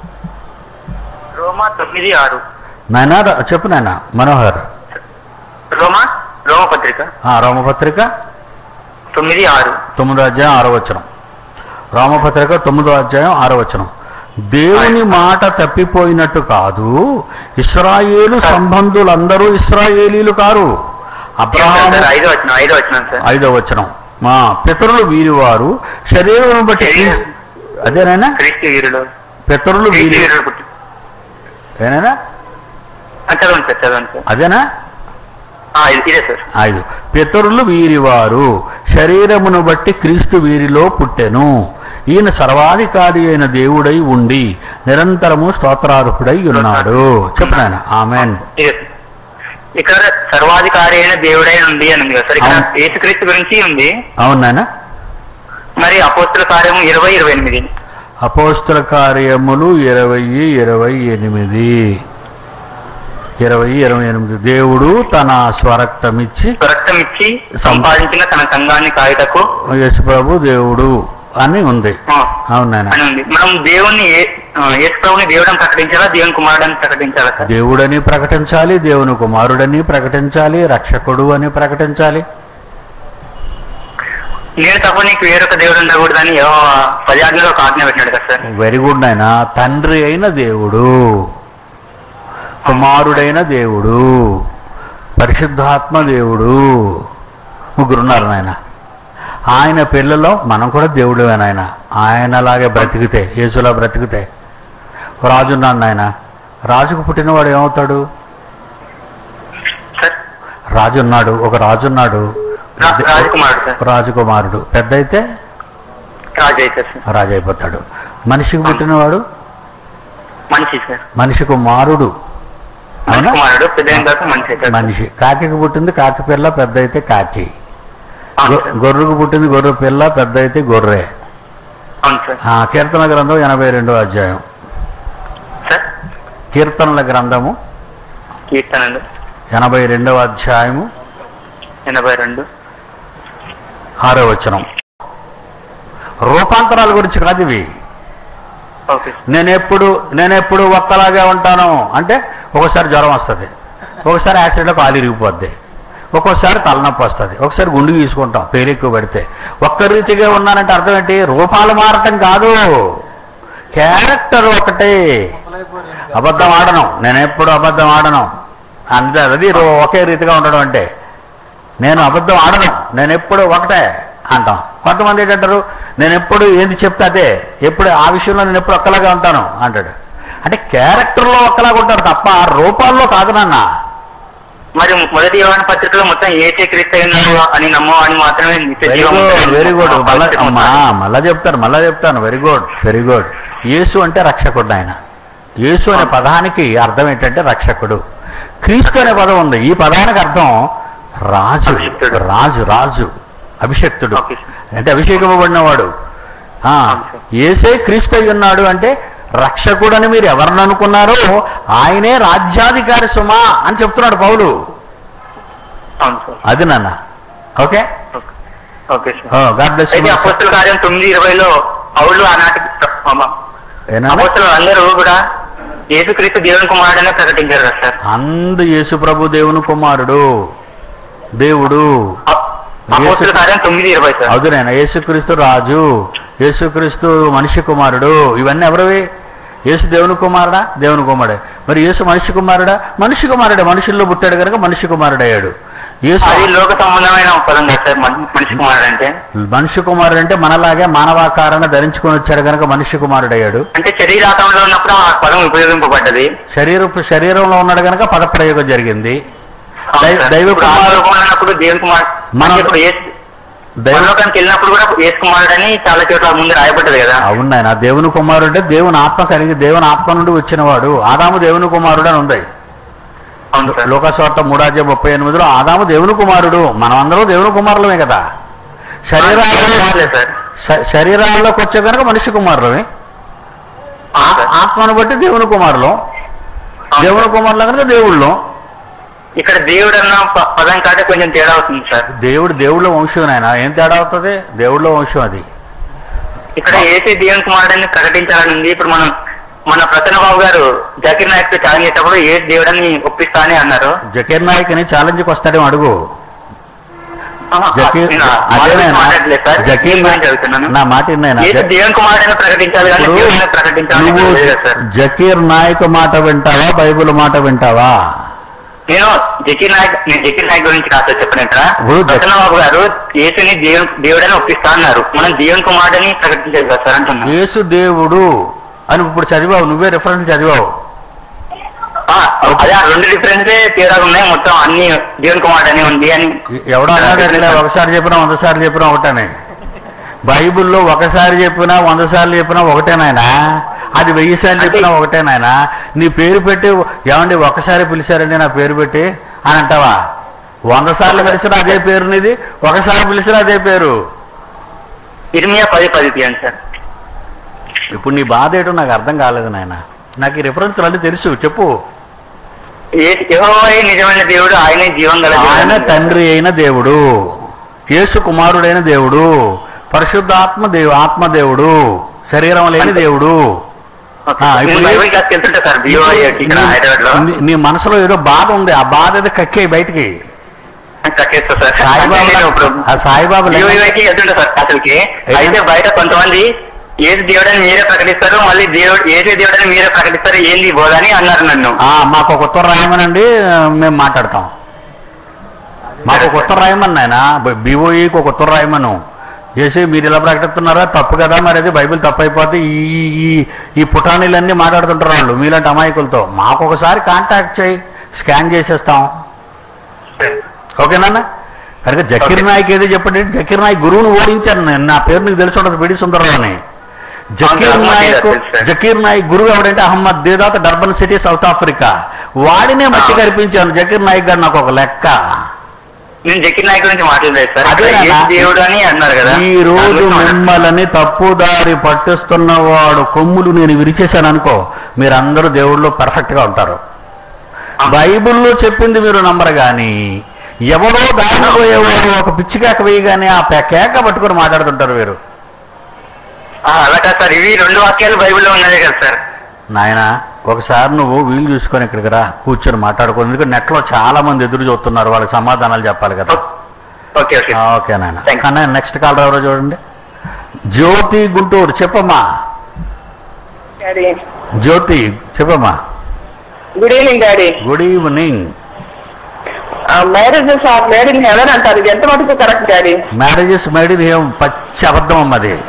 రోమా తొమ్మిది ఆరు నాయన ర- చెప్పు నాయన మనోహర్ రోమా రోమ పత్రిక ఆ, రోమపత్రిక తొమ్మిది ఆరు తొమ్మిదో అధ్యాయం ఆరో వచనం రోమపత్రిక తొమ్మిదో అధ్యాయం ఆరో వచనం దేవుని మాట తప్పిపోయినట్టు కాదు ఇస్రాయేలు సంబంధులందరూ ఇస్రాయేలీలు కారు అబ్రహాము సార్ ఐదో వచ్చిన ఐదో వచ్చినాను సార్ ఐదో వచనం మా పితరులు వీరివారు శరీరం బట్టి శరీరం. అదేనాయనా క్రీస్తు వీరుడు పితరులు క్రీస్తు వీరి వీరుడు పుట్టి ఏనాయనా ఆ, చదవండి సార్ చదవండి సార్ అదేనా ఆ, ఇది- ఇదే సార్ ఐదు పితరులు వీరివారు శరీరమును బట్టి క్రీస్తు వీరిలో పుట్టెను ఈయన సర్వాధికారి అయిన దేవుడై ఉండి నిరంతరము స్తోత్రార్హుడై ఉన్నాడు చెప్పనాయన ఆమెన్ ఇదే సార్. ఇక్కడ సర్వాధికారి అయిన దేవుడై ఉంది అని ఉంది కదా సార్ ఇక్కడ అవును. యేసుక్రీస్తు గురించి ఉంది అవును నాయన మరి అపోస్తుల కార్యము ఇరవై ఇరవై ఎనిమిది అపోస్తుల కార్యములు ఇరవై ఇరవై ఎనిమిది ఇరవై ఇరవై ఎనిమిది దేవుడు తన స్వరక్తమిచ్చి రక్తం ఇచ్చి సంపాదించిన తన సంఘాన్ని కాయుటకు యేసుప్రభు దేవుడు అని ఉంది ఆ, అవును నాయన అని ఉంది మనం దేవుణ్ణి ఏ- ఆ, యేసు ప్రభుని దేవుడని ప్రకటించాలా దేవుని కుమారుడని ప్రకటించాలా సార్ దేవుడని ప్రకటించాలి దేవుని కుమారుడని ప్రకటించాలి రక్షకుడు అని ప్రకటించాలి నేను తప్ప నీకు వేరొక దేవుడు ఉండకూడదని యెహోవా పదాజ్ఞలో ఒక ఆజ్ఞ పెట్టినాడు కదా సార్ వెరీ గుడ్ నాయన తండ్రి అయిన దేవుడు కుమారుడైన దేవుడు పరిశుద్ధాత్మ దేవుడు ముగ్గురున్నారు నాయన ఆయన పిల్లలో మనం కూడా దేవుడు ఆయన ఆయనలాగే బ్రతికితే యేసులా బ్రతికితే రాజున్నాడు నాయన రాజుకు పుట్టినవాడు ఏమవుతాడు సార్ రాజు ఉన్నాడు ఒక రాజు ఉన్నాడు రా- రాజకుమారుడు సార్ రాజకుమారుడు పెద్ద అయితే రాజు అవుతారు సార్ రాజు అయిపోతాడు మనిషికి పుట్టినవాడు మనిషి సార్ మనిషి కుమారుడు అవునా కుమారుడు పెద్ద అయిన తర్వాత మనిషి అవుతాడు మనిషి కాకికి పుట్టింది కాకి పిల్ల పెద్ద అయితే కాకి అవును గొ- సార్ గొర్రెకు పుట్టింది గొర్రె పిల్ల పెద్ద అయితే గొర్రె అవును సార్ ఆ, కీర్తన గ్రంథం ఎనభై రెండో అధ్యాయం సార్ కీర్తనల గ్రంథము కీర్తనలు ఎనభై రెండవ అధ్యాయము ఎనభై రెండు ఆరో వచనం రూపాంతరాల గురించి కాదు ఇవి ఓకే నేనెప్పుడు నేనెప్పుడు ఒక్కలాగే ఉంటాను అంటే ఒకసారి జ్వరం వస్తుంది ఒకసారి యాక్సిడెంట్లో కాలు ఇరిగిపోద్ది ఒక్కోసారి తలనొప్పి వస్తుంది ఒకసారి గుండు గీసుకుంటాం పేరెక్కువ పెడితే ఒక్క రీతిగా ఉన్నానంటే అర్థం ఏంటి రూపాలు మారటం కాదు క్యారెక్టర్ ఒకటే అబద్ధం ఆడను నేను ఎప్పుడు అబద్ధం ఆడను అంతే అది రో- ఒకే రీతిగా ఉండడం అంటే నేను అబద్ధం ఆడను నేను ఎప్పుడు ఒకటే అంటాం కొంతమంది ఏంటంటారు నేను ఎప్పుడు ఏది చెప్తే అదే ఎప్పుడు ఆ విషయంలో నేను ఎప్పుడు ఒక్కలాగా ఉంటాను అంటాడు అంటే క్యారెక్టర్లో ఒక్కలాగా ఉంటారు తప్ప రూపాల్లో కాదు నాన్న మరి మొదటి యోహాన పత్రికలో మొత్తం ఏసే క్రీస్తు ఉన్నాడు అని నమ్మో అని మాత్రమే నిత్య వెరీ జీవం గుడ్ ఉంటుందని వెరీ గుడ్ ఆ మళ్ళా పత్రిక అమ్మా మొత్తం. మళ్ళా చెప్తాను మళ్ళా చెప్తాను very good very good Yesu అంటే రక్షకుడు ఆయన యేసు అనే పదానికి అర్థం ఏంటంటే రక్షకుడు క్రీస్తు అనే పదం ఉంది ఈ పదానికి అర్థం రాజు అభిషిక్తుడు. రాజు రాజు అభిషక్తుడు ఓకే. అంటే అభిషేకమబడినవాడు ఆ, అవును ఏసే క్రీస్తు అయి ఉన్నాడు అంటే రక్షకుడని మీరు ఎవరిని అనుకున్నారో ఆయనే రాజ్యాధికారి సుమా అని చెప్తున్నాడు పౌలు అవును సార్ అది నాన్న okay okay. Okay sir God bless అయితే అపోస్తుల కార్యం తొమ్మిది ఇరవైలో పౌలు ఆనాటి ఏనా అపోస్తులు అందరూ కూడా యేసుక్రీస్తు దేవుని కుమారుడనే ప్రకటించారు కదా సార్ అందు యేసు ప్రభు దేవుని కుమారుడు దేవుడు అ- అపోస్తుల కార్యం తొమ్మిది ఇరవై సార్ అవునైనా యేసుక్రీస్తు రాజు యేసుక్రీస్తు మనిషి కుమారుడు ఇవన్నీ ఎవరివి యేసు దేవుని కుమారుడా దేవుని కుమారుడే మరి యేసు మనిషి కుమారుడా మనిషి కుమారుడే మనుషుల్లో పుట్టాడు కనుక మనిషి కుమారుడు అయ్యాడు యేసు అది లోక సంబంధమైన పదం కదా సార్ మన- మనిషి కుమారుడు అంటే మనిషి కుమారుడు అంటే మనలాగే మానవాకారాన్ని ధరించుకొని వచ్చాడు కనుక మనిషి కుమారుడు అయ్యాడు అంటే శరీరాకంలో ఉన్నప్పుడు ఆ పదం ఉపయోగింపబడ్డది శరీర శరీరంలో ఉన్నాడు కనుక పదప్రయోగం జరిగింది అవును దైవ- సార్. దైవ ఇప్పుడు ఆ కుమారుడు- రూపంలో ఉన్నప్పుడు దేవుని కుమార్ మన- మన ఇప్పుడు యేసు- దైవ పరలోకానికి వెళ్ళినప్పుడు కూడా యేసు కుమారుడు అని చాలా చోట్ల ముందు రాయబడ్డది కదా అవును నాయన దేవుని కుమారుడు అంటే దేవుని ఆత్మ కలిగి దేవుని ఆత్మ నుండి వచ్చినవాడు ఆదాము దేవుని కుమారుడు అని ఉంది అవును సార్ లోకస్వార్థ మూడాధ్యాయ ముప్పై ఎనిమిదిలో ఆదాము దేవుని కుమారుడు మనమందరం దేవుని కుమారులమే కదా శరీరాల్లో కుమారులే సార్ శ- శరీరాల్లోకి వచ్చే కనుక మనిషి కుమారులమే అవును సార్. ఆత్మను బట్టి దేవుని కుమారులు అవును దేవుని సార్. కుమారులు కనుక దేవుళ్ళు ఇక్కడ దేవుడు అన్న ప- పదం కాటే కొంచెం తేడా అవుతుంది సార్ దేవుడు దేవుళ్ళ వంశం నాయన ఏం తేడా అవుతుంది దేవుళ్ళ వంశం అది ఇక్కడ ఏసీ దేవుని కుమారుడని ప్రకటించాలని ఉంది ఇప్పుడు మనం మన ప్రసన్న బాబు గారు జకీర్ నాయక్ తో ఛాలెంజ్ చేసేటప్పుడు ఏ దేవుడని ఒప్పిస్తా అని అన్నారు జకీర్ నాయక్ అని ఛాలెంజ్కి వస్తాడేమో అడుగు ఆహా, జకీర్ నేను వాళ్ళ అదే గురించి నాయనా. మాట్లాడలేదు సార్ జకీర్ దీని గురించి నాయక్ చదువుతున్నాను నా మాట విన్నాయన ఏసు దేవుని కుమారుడని ప్రకటించాలి కానీ ఇప్పుడు దేవుడిని ప్రకటించాలని నువ్వు లేదు కదా సార్ జకీర్ నాయక్ మాట వింటావా బైబిల్ మాట వింటావా నేను జకీర్ నాయక్ నేను జకీర్ నాయక్ గురించి కాస్త చెప్పినట్ట ఇప్పుడు జకీ- ప్రసన్న బాబు గారు యేసుని దేవుని దేవుడని ఒప్పిస్తా అన్నారు మనం దేవుని కుమారుడని ప్రకటించాలి కదా సార్ అంటున్నా యేసు దేవుడు అని ఇప్పుడు చదివావు నువ్వే రిఫరెన్స్ చదివావు ఆ, అదే ఆ రెండు డిఫరెన్సే తేడాగా ఉన్నాయి మొత్తం అన్ని దేవుని కుమారుడని ఉంది అని ఎవడో అన్నాడు అట్లే ఒకసారి చెప్పినా వంద సార్లు చెప్పినా ఒకటేనే బైబిల్లో ఒకసారి చెప్పినా వంద సార్లు చెప్పినా ఒకటేనాయనా అది వెయ్యి సార్లు చెప్పినా ఒకటేనాయనా నీ పేరు పెట్టి ఏమండి ఒకసారి పిలిచారండి నా పేరు పెట్టి అని అంటావా వంద సార్లు పిలిచినా అదే పేరు నీది ఒకసారి పిలిచినా అదే పేరు ఇర్మియా పది పది తీయండి సార్ ఇప్పుడు నీ బాధ ఏంటో నాకు అర్థం కాలేదు నాయన నాకు ఈ రిఫరెన్స్ అన్నీ తెలుసు చెప్పు ఏ యెహోవాయే నిజమైన దేవుడు ఆయనే జీవం గల దేవుడు ఆయన అని. తండ్రి అయిన దేవుడు యేసు కుమారుడైన దేవుడు పరిశుద్ధాత్మ దేవు ఆత్మదేవుడు శరీరం లేని దేవుడు ఓకే. ఆ, నేను ఇప్పుడు బైబిల్ క్లాస్కి వెళ్తుంటా సార్ బిఓఐ ఇక్కడ హైదరాబాద్ లో నీ- నీ మనసులో ఏదో బాధ ఉంది ఆ బాధ ఏదో కక్కే బయటికి కట్టేస్తా సార్ సాయిబాబా అంటే నేను ఇప్పుడు ఆ సాయిబాబా లెక్క- బిఓఐకి వెళ్తుంటా సార్ అసలుకి అయితే బయట కొంతమంది ఏది దేవుడని మీరే ప్రకటిస్తారు మళ్ళీ దేవుడు ఏది దేవుడని మీరే ప్రకటిస్తారు ఏంది బోధ అని అన్నారు నన్ను ఆ, మాకు ఒక ఉత్తరం రాయమనండి మేము మాట్లాడతాం మాకు ఒక ఉత్తరం రాయమని ఆయన బీఓఈకి ఒక ఉత్తరం రాయమను చేసి మీరు ఇలా ప్రకటిస్తున్నారా తప్పు కదా మరి అది బైబిల్ తప్పు అయిపోతే ఈ ఈ- ఈ ఈ పుటానీలన్నీ మాట్లాడుతుంటారు వాళ్ళు మీలాంటి అమాయకులతో మాకు ఒకసారి కాంటాక్ట్ చేయి స్కాన్ చేసేస్తాం ఓకేనా కనుక జకీర్ నాయక్ ఏదో చెప్పండి జకీర్ నాయక్ గురువుని ఓడించాను నేను నా పేరు నీకు తెలిసి ఉండదు బిడి సుందరరావు అని జకీర్ అవును, నాయక్ తెలుసు, తెలుసు. జకీర్ నాయక్ గురువు ఎవడంటే Ahmed Deedat Durban city South Africa వాడినే మట్టి ఆ. కనిపించాను జకీర్ నాయక్ గారు నాకు ఒక లెక్క నేను జకీర్ నాయక్ గురించి మాట్లాడలేదు సార్ అక్కడ అదేనా? యేసు దేవుడు అని అన్నారు కదా ఈ రోజు దాని గురించి మాట్లాడు- మిమ్మల్ని తప్పుదారి పట్టిస్తున్నవాడు కొమ్ములు నేను విరిచేశాను అనుకో మీరందరూ దేవుళ్ళు పర్ఫెక్ట్ గా ఉంటారు బైబిల్లో చెప్పింది మీరు నమ్మరు గాని ఎవరో దారిన పోయేవాడు ఒక పిచ్చి కేక వేయగానే ఆ పే- కేక పట్టుకొని మాట్లాడుతుంటారు వీరు ఆ, అలా కాదు సార్ ఇవి రెండు వాక్యాలు బైబిల్లో ఉన్నదే కదా సార్ నాయన ఒకసారి నువ్వు వీలు చూసుకొని ఇక్కడికి రా కూర్చొని మాట్లాడుకో ఎందుకంటే నెట్లో చాలా మంది ఎదురు చూస్తున్నారు వాళ్ళకి సమాధానాలు చెప్పాలి కదా ఓకే ఓకే ఆ, ఓకే నాయన Thank you. కానీ నెక్స్ట్ కాల్ ఎవరో చూడండి జ్యోతి గుంటూరు చెప్పమ్మా డాడీ జ్యోతి చెప్పమ్మా good evening daddy good evening marriages are made in heaven అంటారు ఇది ఎంత మటుకు correct daddy marriages made in ఏం పచ్చి అబద్ధం అమ్మ అది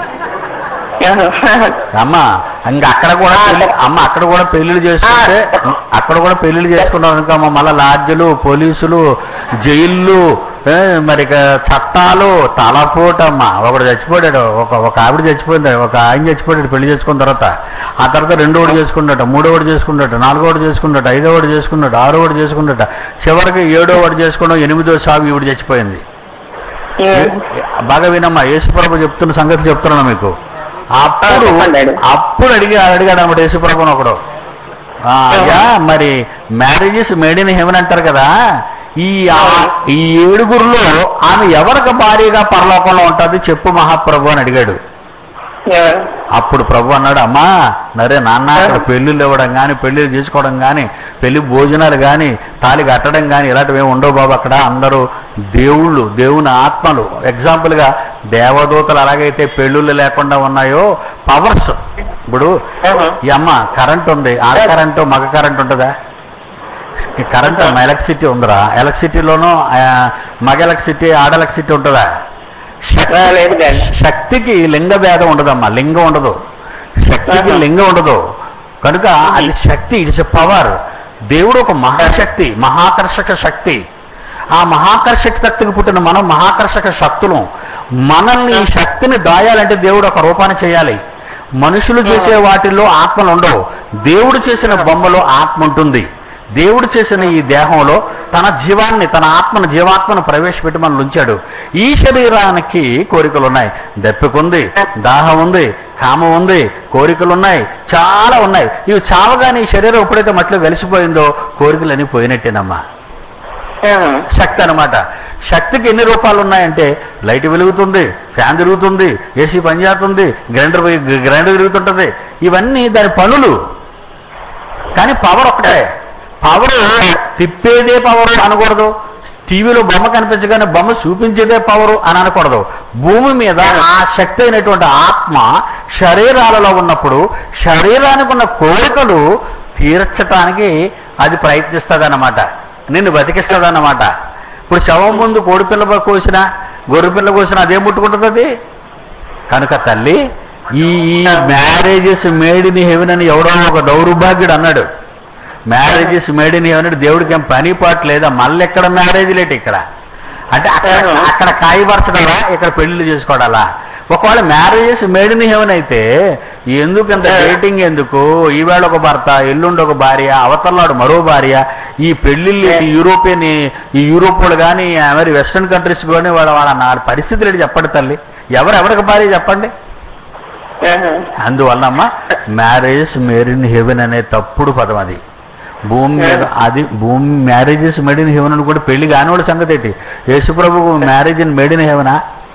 అమ్మ ఇంకా అక్కడ కూడా పెళ్లి- అమ్మ అక్కడ కూడా పెళ్లిళ్ళు చేసుకుంటే అక్కడ కూడా పెళ్లిళ్ళు చేసుకున్నాం అనుకో అమ్మ మళ్ళా లాడ్జులు పోలీసులు జైళ్ళు ఏ, మరి ఇక చట్టాలు తలపోటమ్మ ఒకడు చచ్చిపోయాడు ఒక ఒక ఆవిడ చచ్చిపోయింది ఒక ఆయన చచ్చిపోయాడు పెళ్లి చేసుకున్న తర్వాత ఆ తర్వాత రెండోడు చేసుకున్నట్ట మూడోవాడు చేసుకున్నట్ట నాలుగోవాడు చేసుకున్నట్ట ఐదోవాడు చేసుకున్నట్ట ఆరోవాడు చేసుకున్నట్ట చివరికి ఏడోవాడు చేసుకున్నాం ఎనిమిదో సాగు ఈవిడ చచ్చిపోయింది బాగా వినమ్మా యేసుప్రభు చెప్తున్న సంగతి చెప్తున్నాను మీకు అప్పుడు చెప్పండి. అప్పుడు అడిగి అడిగాడు అన్నమాట యేసుప్రభుని ఒకడు ఆ, అయ్యా మరి మ్యారేజెస్ మేడ్ ఇన్ హెవెన్ అంటారు కదా ఈ ఆ- ఈ ఏడుగురులో ఆమె ఎవరికి భారీగా పరలోకంలో ఉంటుంది చెప్పు మహాప్రభు అని అడిగాడు అప్పుడు ప్రభు అన్నాడు అమ్మా నరే నాన్న అక్కడ పెళ్లిళ్ళు ఇవ్వడం కానీ పెళ్లిళ్ళు చేసుకోవడం కానీ పెళ్లి భోజనాలు కానీ తాళి కట్టడం కానీ ఇలాంటివి ఏమి ఉండవు బాబు అక్కడ అందరూ దేవుళ్ళు దేవుని ఆత్మలు ఎగ్జాంపుల్గా దేవదూతలు ఎలాగైతే పెళ్ళిళ్ళు లేకుండా ఉన్నాయో పవర్స్ ఇప్పుడు ఈ అమ్మ కరెంట్ ఉంది ఆడ కరెంటు మగ కరెంట్ ఉంటుందా ఈ కరెంట్ అమ్మ ఎలక్ట్రిసిటీ ఉందిరా ఎలక్ట్రిసిటీలోనూ ఆ, మగ ఎలక్ట్రిసిటీ ఆడ ఎలక్ట్రిసిటీ ఉంటుందా శక్తి- లేదు డాడీ శక్తికి లింగ భేదం ఉండదమ్మా లింగం ఉండదు శక్తికి ఆహా. లింగం ఉండదు కనుక అది శక్తి ఇట్స్ ఎ పవర్ దేవుడు ఒక మహాశక్తి మహాకర్షక శక్తి ఆ మహాకర్షక శక్తికి పుట్టిన మనం మహాకర్షక శక్తులు మనల్ని ఈ శక్తిని దాయాలంటే దేవుడు ఒక రూపాన్ని చేయాలి మనుషులు చేసే వాటిల్లో ఆత్మలు ఉండవు దేవుడు చేసిన బొమ్మలో ఆత్మ ఉంటుంది దేవుడు చేసిన ఈ దేహంలో తన జీవాన్ని తన ఆత్మను జీవాత్మను ప్రవేశపెట్టి మనల్ని ఉంచాడు ఈ శరీరానికి కోరికలు ఉన్నాయి దెప్పికుంది దాహం ఉంది కామం ఉంది కోరికలు ఉన్నాయి చాలా ఉన్నాయి ఇవి చావగానే ఈ శరీరం ఎప్పుడైతే మట్టిలో వెలిసిపోయిందో కోరికలన్నీ పోయినట్టేనమ్మా శక్తి అన్నమాట శక్తికి ఎన్ని రూపాలు ఉన్నాయంటే లైట్ వెలుగుతుంది ఫ్యాన్ తిరుగుతుంది ఏసీ పనిచేస్తుంది గ్రైండర్ గ్రైండర్ తిరుగుతుంటుంది ఇవన్నీ దాని పనులు కానీ పవర్ ఒకటే పవర్ తిప్పేదే పవర్ అనకూడదు టీవీలో బొమ్మ కనిపించగానే బొమ్మ చూపించేదే పవర్ అని అనకూడదు భూమి మీద ఆ శక్తి అయినటువంటి ఆత్మ శరీరాలలో ఉన్నప్పుడు శరీరానికి ఉన్న కోరికలు తీర్చటానికి అది ప్రయత్నిస్తుంది అన్నమాట నిన్ను బతికిస్తుంది అన్నమాట ఇప్పుడు శవం ముందు కోడిపిల్ల కోసినా గొర్రెపిల్ల కోసినా అదేం ముట్టుకుంటుంది అది కనుక తల్లి ఈ ఈ మ్యారేజెస్ మేడ్ ఇన్ హెవెన్ అని ఎవడో ఒక దౌర్భాగ్యుడు అన్నాడు మ్యారేజెస్ మేడ్ ఇన్ హెవెన్ అంటే దేవుడికి ఏం పని పాటు లేదా మళ్ళీ ఎక్కడ మ్యారేజ్ లేట్ ఇక్కడ అంటే అక్కడ అక్కడ కాయపరచడాలా ఇక్కడ పెళ్లిళ్ళు చేసుకోవడాలా ఒకవేళ మ్యారేజెస్ మేడ్ ఇన్ హెవెన్ అయితే ఎందుకు ఇంత డేటింగ్ ఎందుకు ఈవేళ ఒక భర్త ఎల్లుండి ఒక భార్య అవతలనాడు మరో భార్య ఈ పెళ్లిళ్ళు ఈ యూరోపియన్ ఈ యూరోప్ వాళ్ళు కానీ మరి వెస్ట్రన్ కంట్రీస్ కానీ వాళ్ళ వాళ్ళ నా పరిస్థితులు ఏంటి చెప్పండి తల్లి ఎవరు ఎవరికి భార్య చెప్పండి అందువల్లమ్మ మ్యారేజ్ మేడ్ ఇన్ హెవెన్ అనే తప్పుడు పదం అది భూమి మీద అది భూమి మ్యారేజెస్ మేడ్ ఇన్ హెవెన్ అని కూడా పెళ్లి కానివాడి సంగతి ఏంటి యేసుప్రభు మ్యారేజ్ ఇన్ మేడ్ ఇన్ హెవెనా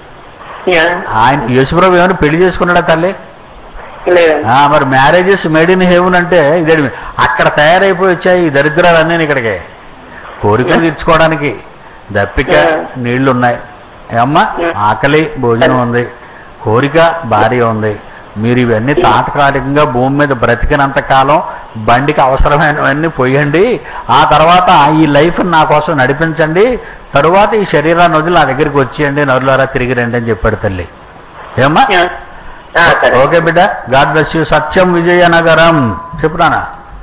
ఆయన యేసుప్రభు ఏమైనా పెళ్లి చేసుకున్నాడా తల్లి లేదండి ఆ, మరి మ్యారేజెస్ మేడ్ ఇన్ హెవెన్ అంటే ఇదే అక్కడ తయారైపోయి వచ్చాయి ఈ దరిద్రాలన్నీ ఇక్కడికి కోరికలు తీర్చుకోవడానికి దప్పిక నీళ్లు ఉన్నాయి ఏమ్మా ఆకలి భోజనం ఉంది కోరిక భార్య ఉంది మీరు ఇవన్నీ తాత్కాలికంగా భూమి మీద బ్రతికినంత కాలం బండికి అవసరమైనవన్నీ పోయండి ఆ తర్వాత ఈ లైఫ్ నా కోసం నడిపించండి తరువాత ఈ శరీరాన్ని వదిలి నా దగ్గరికి వచ్చేయండి నరులారా తిరిగి రండి అని చెప్పాడు తల్లి ఏమ్మా ఆ, సరే ఓకే బిడ్డ God bless you Satyam Vizianagaram చెప్పు నాన్న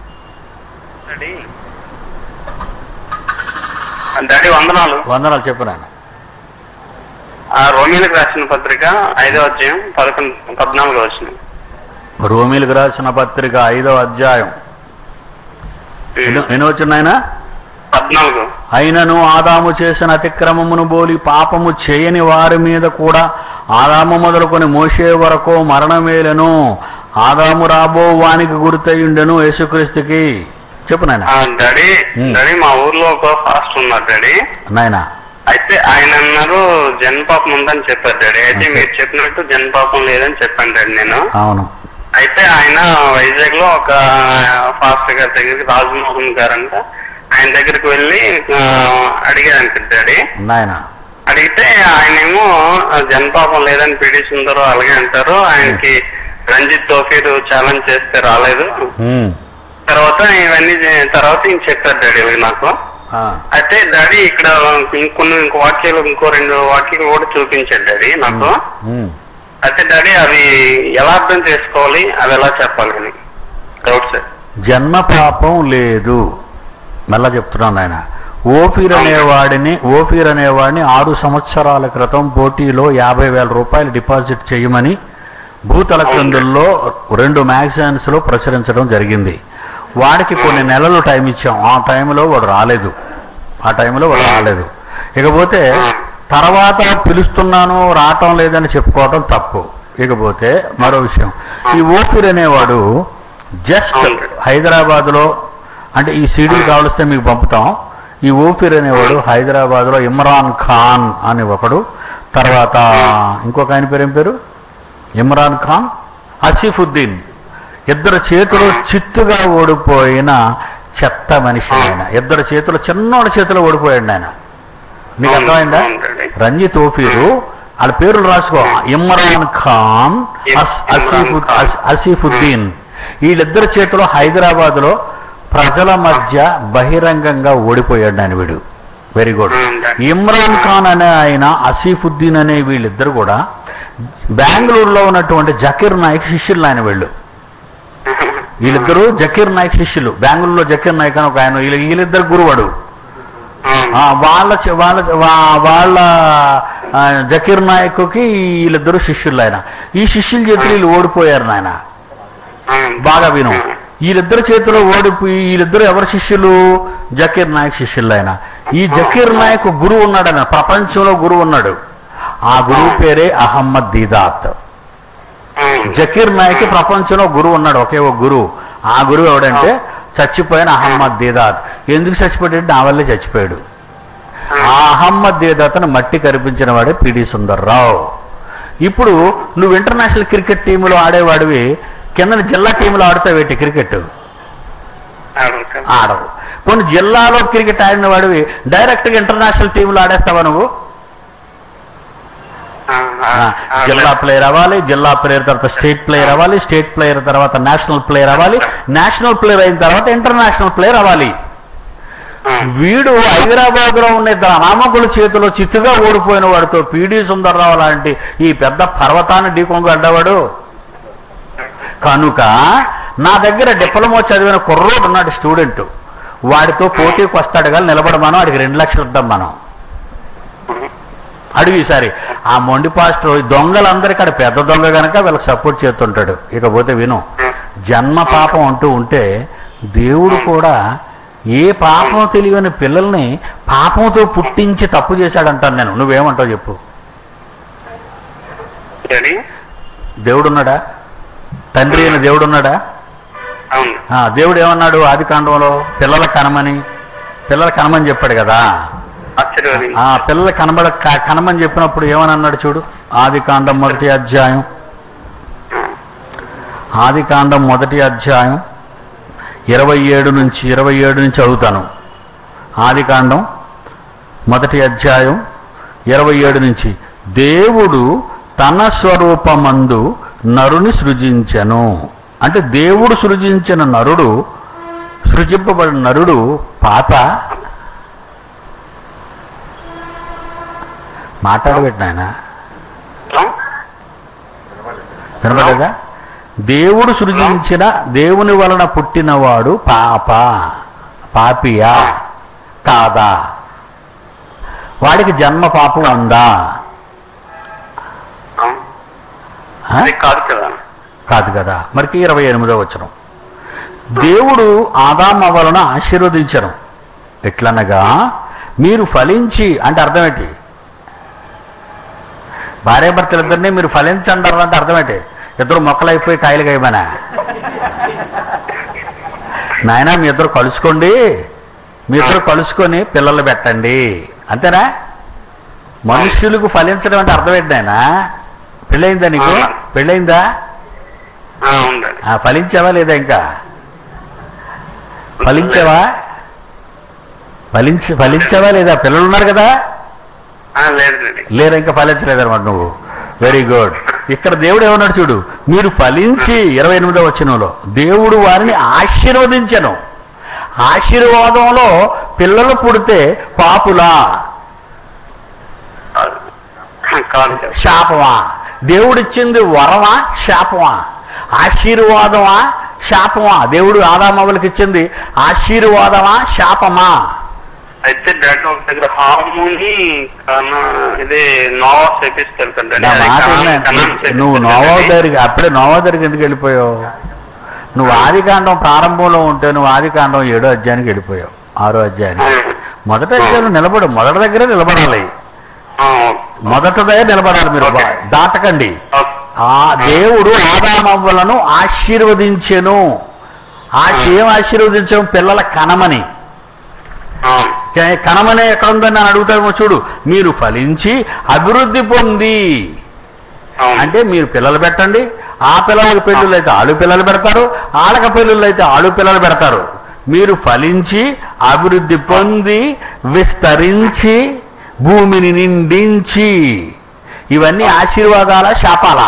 డాడీ వందనాలు వందనాలు చెప్పు నాన్న ఆ రోమిలకు రాసిన పత్రిక ఐదో అధ్యాయం పదకొండు పద్నాలుగు వచ్చిన రోమిలకు రాసిన పత్రిక ఐదో అధ్యాయం ఎన్ని- ఎన్ని వచ్చినాయనా పద్నాలుగు అయినను ఆదాము చేసిన అతిక్రమమును బోలి పాపము చేయని వారి మీద కూడా ఆదాము మొదలుకొని మోసే వరకు మరణమేలను ఆదాము రాబో వానికి గుర్తయిండెను యేసుక్రీస్తుకి చెప్పు నాయన ఆ, డాడీ ఉమ్. డాడీ మా ఊర్లో ఒక ఫాస్ట్ ఉన్నారు డాడీ నాయన అయితే ఆయన అన్నారు జన్ పాపం ఉందని చెప్పారు డాడీ అయితే Okay. మీరు చెప్పినట్టు జన్ పాపం లేదని చెప్పాను డాడీ నేను అవును అయితే ఆయన వైజాగ్ లో ఒక ఫాస్టర్ గారి దగ్గరికి రాజమోహన్ గారు అంట ఆయన దగ్గరికి వెళ్ళి ఆ, అడిగారంట డాడీ నాయన అడిగితే ఆయనేమో జన్ పాపం లేదని పీడిస్తుందరో అలాగే అంటారు ఆయనకి రంజిత్ తోఫీర్ ఛాలెంజ్ చేస్తే రాలేదు ఉమ్. తర్వాత ఇవన్నీ చే- తర్వాత ఇంక చెప్పారు డాడీ ఇవి నాకు ఆ. అయితే డాడీ ఇక్కడ ఇంకొన్ని ఇంకో వాక్యాలు ఇంకో రెండు వాక్యాలు కూడా చూపించాడు డాడీ నాకు ఉమ్. అయితే డాడీ అవి ఎలా అర్థం చేసుకోవాలి అవి ఎలా చెప్పాలి అని డౌట్ సార్ జన్మ పాపం లేదు మళ్ళా చెప్తున్నాను ఆయన ఓఫీర్ అనేవాడిని ఓఫీర్ అనేవాడిని ఆరు సంవత్సరాల క్రితం పోటీలో యాభై వేల రూపాయలు డిపాజిట్ చేయమని భూతల క్రిందుల్లో రెండు magazines లో ప్రచురించడం జరిగింది వాడికి కొన్ని నెలలు టైం ఇచ్చాం ఆ టైంలో వాడు రాలేదు ఆ టైంలో వాడు రాలేదు ఇకపోతే తర్వాత పిలుస్తున్నాను రావటం లేదని చెప్పుకోవటం తప్పు ఇకపోతే మరో విషయం ఈ ఓఫీర్ అనేవాడు జస్ట్ అవును. హైదరాబాద్లో అంటే ఈ సీడీ కావలిస్తే మీకు పంపుతాం ఈ ఓఫీర్ అనేవాడు హైదరాబాద్లో ఇమ్రాన్ ఖాన్ అని ఒకడు తర్వాత ఇంకొక ఆయన పేరు ఏం పేరు ఇమ్రాన్ ఖాన్ అసీఫుద్దీన్ ఇద్దరు చేతులు చిత్తుగా ఓడిపోయిన చెత్త మనిషి ఆయన ఇద్దరు చేతులు చిన్నోడి చేతిలో ఓడిపోయాడు ఆయన మీకు అవును, అర్థమైందా అవును, డాడీ. రంజిత్ ఓఫీరు వాళ్ళ పేర్లు రాసుకో ఇమ్రాన్ ఖాన్ అస్- ఇమ్రాన్ అసీఫు- ఖాన్. అస్- అసీఫుద్దీన్ వీళ్ళిద్దరి చేతిలో హైదరాబాద్ లో ప్రజల మధ్య బహిరంగంగా ఓడిపోయాడు ఆయన వీడు very good Hmm, that- Imran Khan అనే ఆయన అసీఫుద్దీన్ అనే వీళ్ళిద్దరు కూడా బెంగళూరులో ఉన్నటువంటి జకీర్ నాయక్ శిష్యులు ఆయన వీళ్ళు వీళ్ళిద్దరూ జకీర్ నాయక్ శిష్యులు బెంగళూరులో జకీర్ నాయక్ అని ఒక ఆయన వీళ్ళ- వీళ్ళిద్దరు గురువాడు ఆ, వాళ్ళ చె- వాళ్ళ వా- వాళ్ళ ఆ, జకీర్ నాయకుకి వీళ్ళిద్దరు శిష్యులు ఆయన ఈ శిష్యుల చేతులు వీళ్ళు ఓడిపోయారు నాయన బాగా విను వీళ్ళిద్దరు చేతిలో ఓడిపోయి వీళ్ళిద్దరు ఎవరి శిష్యులు జకీర్ నాయక్ శిష్యులు ఆయన ఈ జకీర్ నాయక్ గురువు ఉన్నాడు ఆయన ప్రపంచంలో గురువు ఉన్నాడు ఆ గురువు పేరే అహమ్మద్ దీదాత్ జకీర్ నాయక్ ప్రపంచంలో గురువు ఉన్నాడు ఒకే ఒక గురువు ఆ గురువు ఎవడంటే చచ్చిపోయిన అహమ్మద్ దీదాత్ ఎందుకు చచ్చిపోయాడు నా వల్లే చచ్చిపోయాడు ఆ అహమ్మద్ దీదాత్ను మట్టి కనిపించిన వాడే పిడి సుందర్రావు ఇప్పుడు నువ్వు ఇంటర్నేషనల్ క్రికెట్ టీంలో ఆడేవాడివి కింద జిల్లా టీంలో ఆడతావేటి క్రికెట్ ఆడవు కొన్ని జిల్లాలో క్రికెట్ ఆడిన వాడివి డైరెక్ట్గా ఇంటర్నేషనల్ టీంలో ఆడేస్తావా నువ్వు ఆ, జిల్లా ప్లేయర్ అవ్వాలి జిల్లా ప్లేయర్ తర్వాత స్టేట్ ప్లేయర్ అవ్వాలి స్టేట్ ప్లేయర్ తర్వాత నేషనల్ ప్లేయర్ అవ్వాలి నేషనల్ ప్లేయర్ అయిన తర్వాత ఇంటర్నేషనల్ ప్లేయర్ అవ్వాలి వీడు హైదరాబాద్ లో ఉండే రామకుల చేతిలో చిత్తుగా ఓడిపోయిన వాడితో పిడి సుందర్రావు లాంటి ఈ పెద్ద పర్వతాన్ని ఢీకొని అడ్డవాడు కనుక నా దగ్గర డిప్లొమా చదివిన కుర్రోడు ఉన్నాడు స్టూడెంట్ వాడితో పోటీకి వస్తాడు కానీ నిలబడమను వాడికి రెండు లక్షలు ఇద్దాం మనం అడుగు ఈసారి ఆ మొండి పాస్టర్ ఈ దొంగలందరికీ ఆడ పెద్ద దొంగ గనక వీళ్ళకి సపోర్ట్ చేస్తుంటాడు ఇకపోతే విను జన్మ పాపం అంటూ ఉంటే దేవుడు కూడా ఏ పాపం తెలియని పిల్లల్ని పాపంతో పుట్టించి తప్పు చేశాడంటాను నేను నువ్వేమంటావు చెప్పు డాడీ దేవుడున్నాడా తండ్రి అయిన దేవుడున్నాడా అవును ఆ, దేవుడు ఏమన్నాడు ఆది కాండంలో పిల్లల కనమని పిల్లల కనమని చెప్పాడు కదా ఆశ్చర్యవాది ఆ పిల్లల కనబడ క- కనమని చెప్పినప్పుడు ఏమని అన్నాడు చూడు ఆది కాండం మొదటి అధ్యాయం ఆది కాండం మొదటి అధ్యాయం ఇరవై ఏడు నుంచి ఇరవై ఏడు నుంచి చదువుతాను ఆది కాండం మొదటి అధ్యాయం ఇరవై ఏడు నుంచి దేవుడు తన స్వరూపమందు నరుని సృజించెను అంటే దేవుడు సృజించిన నరుడు సృజింపబడిన నరుడు పాప మాట్లాడబెట్టిన ఆయన వినపడదా దేవుడు సృజించిన దేవుని వలన పుట్టినవాడు పాప పాపియా కాదా వాడికి జన్మ పాపం ఉందా ఆ? అది కాదు కదా కాదు కదా మరికి ఇరవై ఎనిమిదో వచ్చిన దేవుడు ఆదామ వలన ఆశీర్వదించను ఎట్లనగా మీరు ఫలించి అంటే అర్థం ఏంటి భార్యాభర్తలిద్దరినీ మీరు ఫలించండి అంటే అర్థం ఏంటి ఇద్దరు మొక్కలైపోయి కాయలు కాయమనా నాయన మీ ఇద్దరు కలుసుకోండి మీ ఇద్దరు కలుసుకొని పిల్లలు పెట్టండి అంతేనా మనుష్యులకు ఫలించడం అంటే అర్థం ఏంటి నాయన పెళ్ళయిందా నీకు అవునా. పెళ్ళయిందా ఆ, ఉందండి ఆ, ఫలించావా లేదా ఇంకా ఫలించావా ఫలించి ఫలించావా లేదా పిల్లలు ఉన్నారు కదా ఆ, లేదండి లేదా ఇంకా ఫలించలేదన్నమాట నువ్వు వెరీ గుడ్ ఇక్కడ దేవుడు ఏమన్నాడు చూడు మీరు ఫలించి ఇరవై ఎనిమిదో వచనంలో దేవుడు వారిని ఆశీర్వదించను ఆశీర్వాదంలో పిల్లలు పుడితే పాపులా కాదు. కాదు కదా శాపమా దేవుడిచ్చింది వరమా శాపమా ఆశీర్వాదమా శాపమా దేవుడు ఆదామవులకి ఇచ్చింది ఆశీర్వాదమా శాపమా అయితే డాడీ ఒక దగ్గర హార్మోని కన్నా ఇది నోవా చేపిస్తారు కదా నా మాట విన్నా? నువ్వు నోవా దగ్గరికి అప్పుడే నోవా దగ్గరికి ఎందుకు వెళ్ళిపోయావు నువ్వు ఆది కాండం ప్రారంభంలో ఉంటే నువ్వు ఆది కాండం ఏడో అధ్యాయానికి వెళ్ళిపోయావు ఆరో అధ్యాయానికి మొదటి అధ్యాయంలో నిలబడు మొదటి దగ్గరే నిలబడాలి మొదట దగ్గర నిలబడాలి మీరు ఓకే. దాటకండి ఆ దేవుడు ఆదామవ్వలను ఆశీర్వదించెను ఆ ఏం ఆశీర్వదించడం పిల్లల కనమని కే- కనమనే ఎక్కడ ఉందని నేను అడుగుతాను చూడు మీరు ఫలించి అభివృద్ధి పొంది అంటే మీరు పిల్లలు పెట్టండి ఆ పిల్లలకు పెళ్ళిళ్ళు అయితే ఆడు పిల్లలు పెడతారు ఆడక పెళ్ళిళ్ళు అయితే ఆడు పిల్లలు పెడతారు మీరు ఫలించి అభివృద్ధి పొంది విస్తరించి భూమిని నిండించి ఇవన్నీ ఆశీర్వాదాల శాపాలా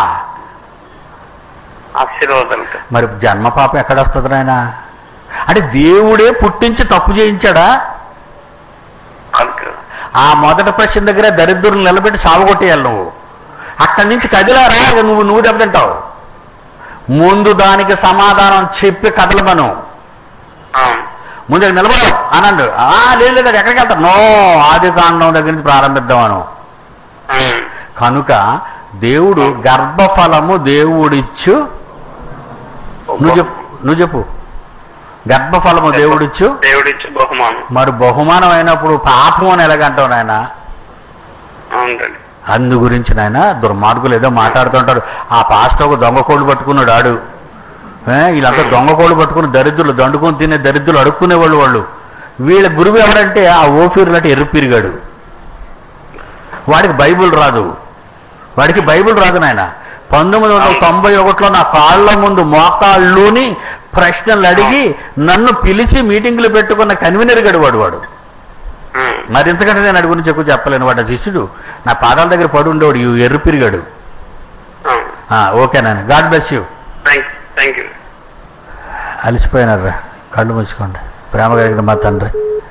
ఆశీర్వాదాలు మరి జన్మ పాపం ఎక్కడ వస్తుంది నాయన అంటే దేవుడే పుట్టించి తప్పు చేయించాడా కాదు కదా ఆ మొదటి ప్రశ్న దగ్గర దరిద్రులు నిలబెట్టి సావగొట్టేయాలి నువ్వు అక్కడి నుంచి కదిలారా ఇక నువ్వు నువ్వు దెబ్బతింటావు ముందు దానికి సమాధానం చెప్పి కదలమను ఆ, ముందు నిలబడు అనండు ఆ లేదు లేదు ఎక్కడికి వెళ్తావు నో ఆది కాండం దగ్గర నుంచి ప్రారంభిద్దామను ఆ, కనుక దేవుడు గర్భఫలము దేవుడిచ్చు నువ్వు చెప్పు నువ్వు చెప్పు గర్భఫలము దేవుడిచ్చు దేవుడిచ్చే బహుమానం మరి బహుమానం అయినప్పుడు పాపం అని ఎలాగంటావు నాయన అవునండి అందు గురించి నాయన దుర్మార్గులు ఏదో మాట్లాడుతుంటారు ఆ పాస్టర్ ఒక దొంగ కోళ్ళు పట్టుకున్నాడు ఆడు ఏ, వీళ్ళంతా దొంగ కోళ్ళు పట్టుకుని దరిద్రులు దండుకొని తినే దరిద్రులు అడుక్కునేవాళ్ళు వాళ్ళు వీళ్ళ గురువు ఎవరంటే ఆ ఓఫీరు లాంటి ఎర్రపిరిగాడు వాడికి బైబిల్ రాదు వాడికి బైబిల్ రాదు నాయన పంతొమ్మిది వందల తొంభై ఒకటిలో నా కాళ్ళ ముందు మోకాళ్ళుని ప్రశ్నలు అడిగి నన్ను పిలిచి మీటింగులు పెట్టుకున్న కన్వీనర్ గడు వాడు వాడు ఆ, మరి ఇంతకంటే నేను అడుగుని చెప్పు చెప్పలేను వాడు ఆ శిష్యుడు నా పాదాల దగ్గర పడి ఉండేవాడు ఈ ఎర్రు పిరిగాడు ఆ. ఓకే నాన్న God bless you thank thank you అలసిపోయినారా కళ్ళు మూసుకోండి ప్రేమ కలిగిన మా తండ్రి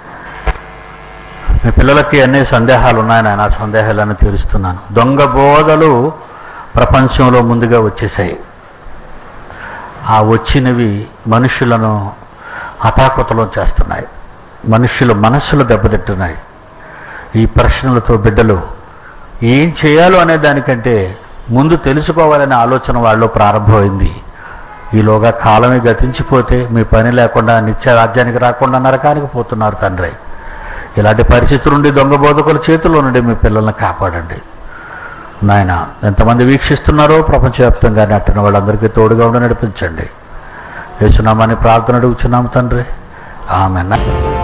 మీ పిల్లలకి అన్ని సందేహాలు ఉన్నాయి నాయన ఆ సందేహాలను తీరుస్తున్నాను దొంగ బోధలు ప్రపంచంలో ముందుగా వచ్చేసాయి ఆ వచ్చినవి మనుషులను హతాకుతలో చేస్తున్నాయి మనుషుల మనస్సులు దెబ్బతింటున్నాయి ఈ ప్రశ్నలతో బిడ్డలు ఏం చేయాలో అనే దానికంటే ముందు తెలుసుకోవాలనే ఆలోచన వాళ్ళు ప్రారంభమైంది ఈలోగా కాలమే గతించిపోతే మీ పని లేకుండా నిత్య రాజ్యానికి రాకుండా నరకానికి పోతున్నారు తండ్రి ఇలాంటి పరిస్థితుల నుండి దొంగ బోధకుల చేతిలో నుండి మీ పిల్లల్ని కాపాడండి నాయన ఎంతమంది వీక్షిస్తున్నారో ప్రపంచవ్యాప్తంగా నట్టిన వాళ్ళందరికీ తోడుగా ఉండి నడిపించండి యేసునామాని ప్రార్థన అడుగుచున్నాము తండ్రి ఆమె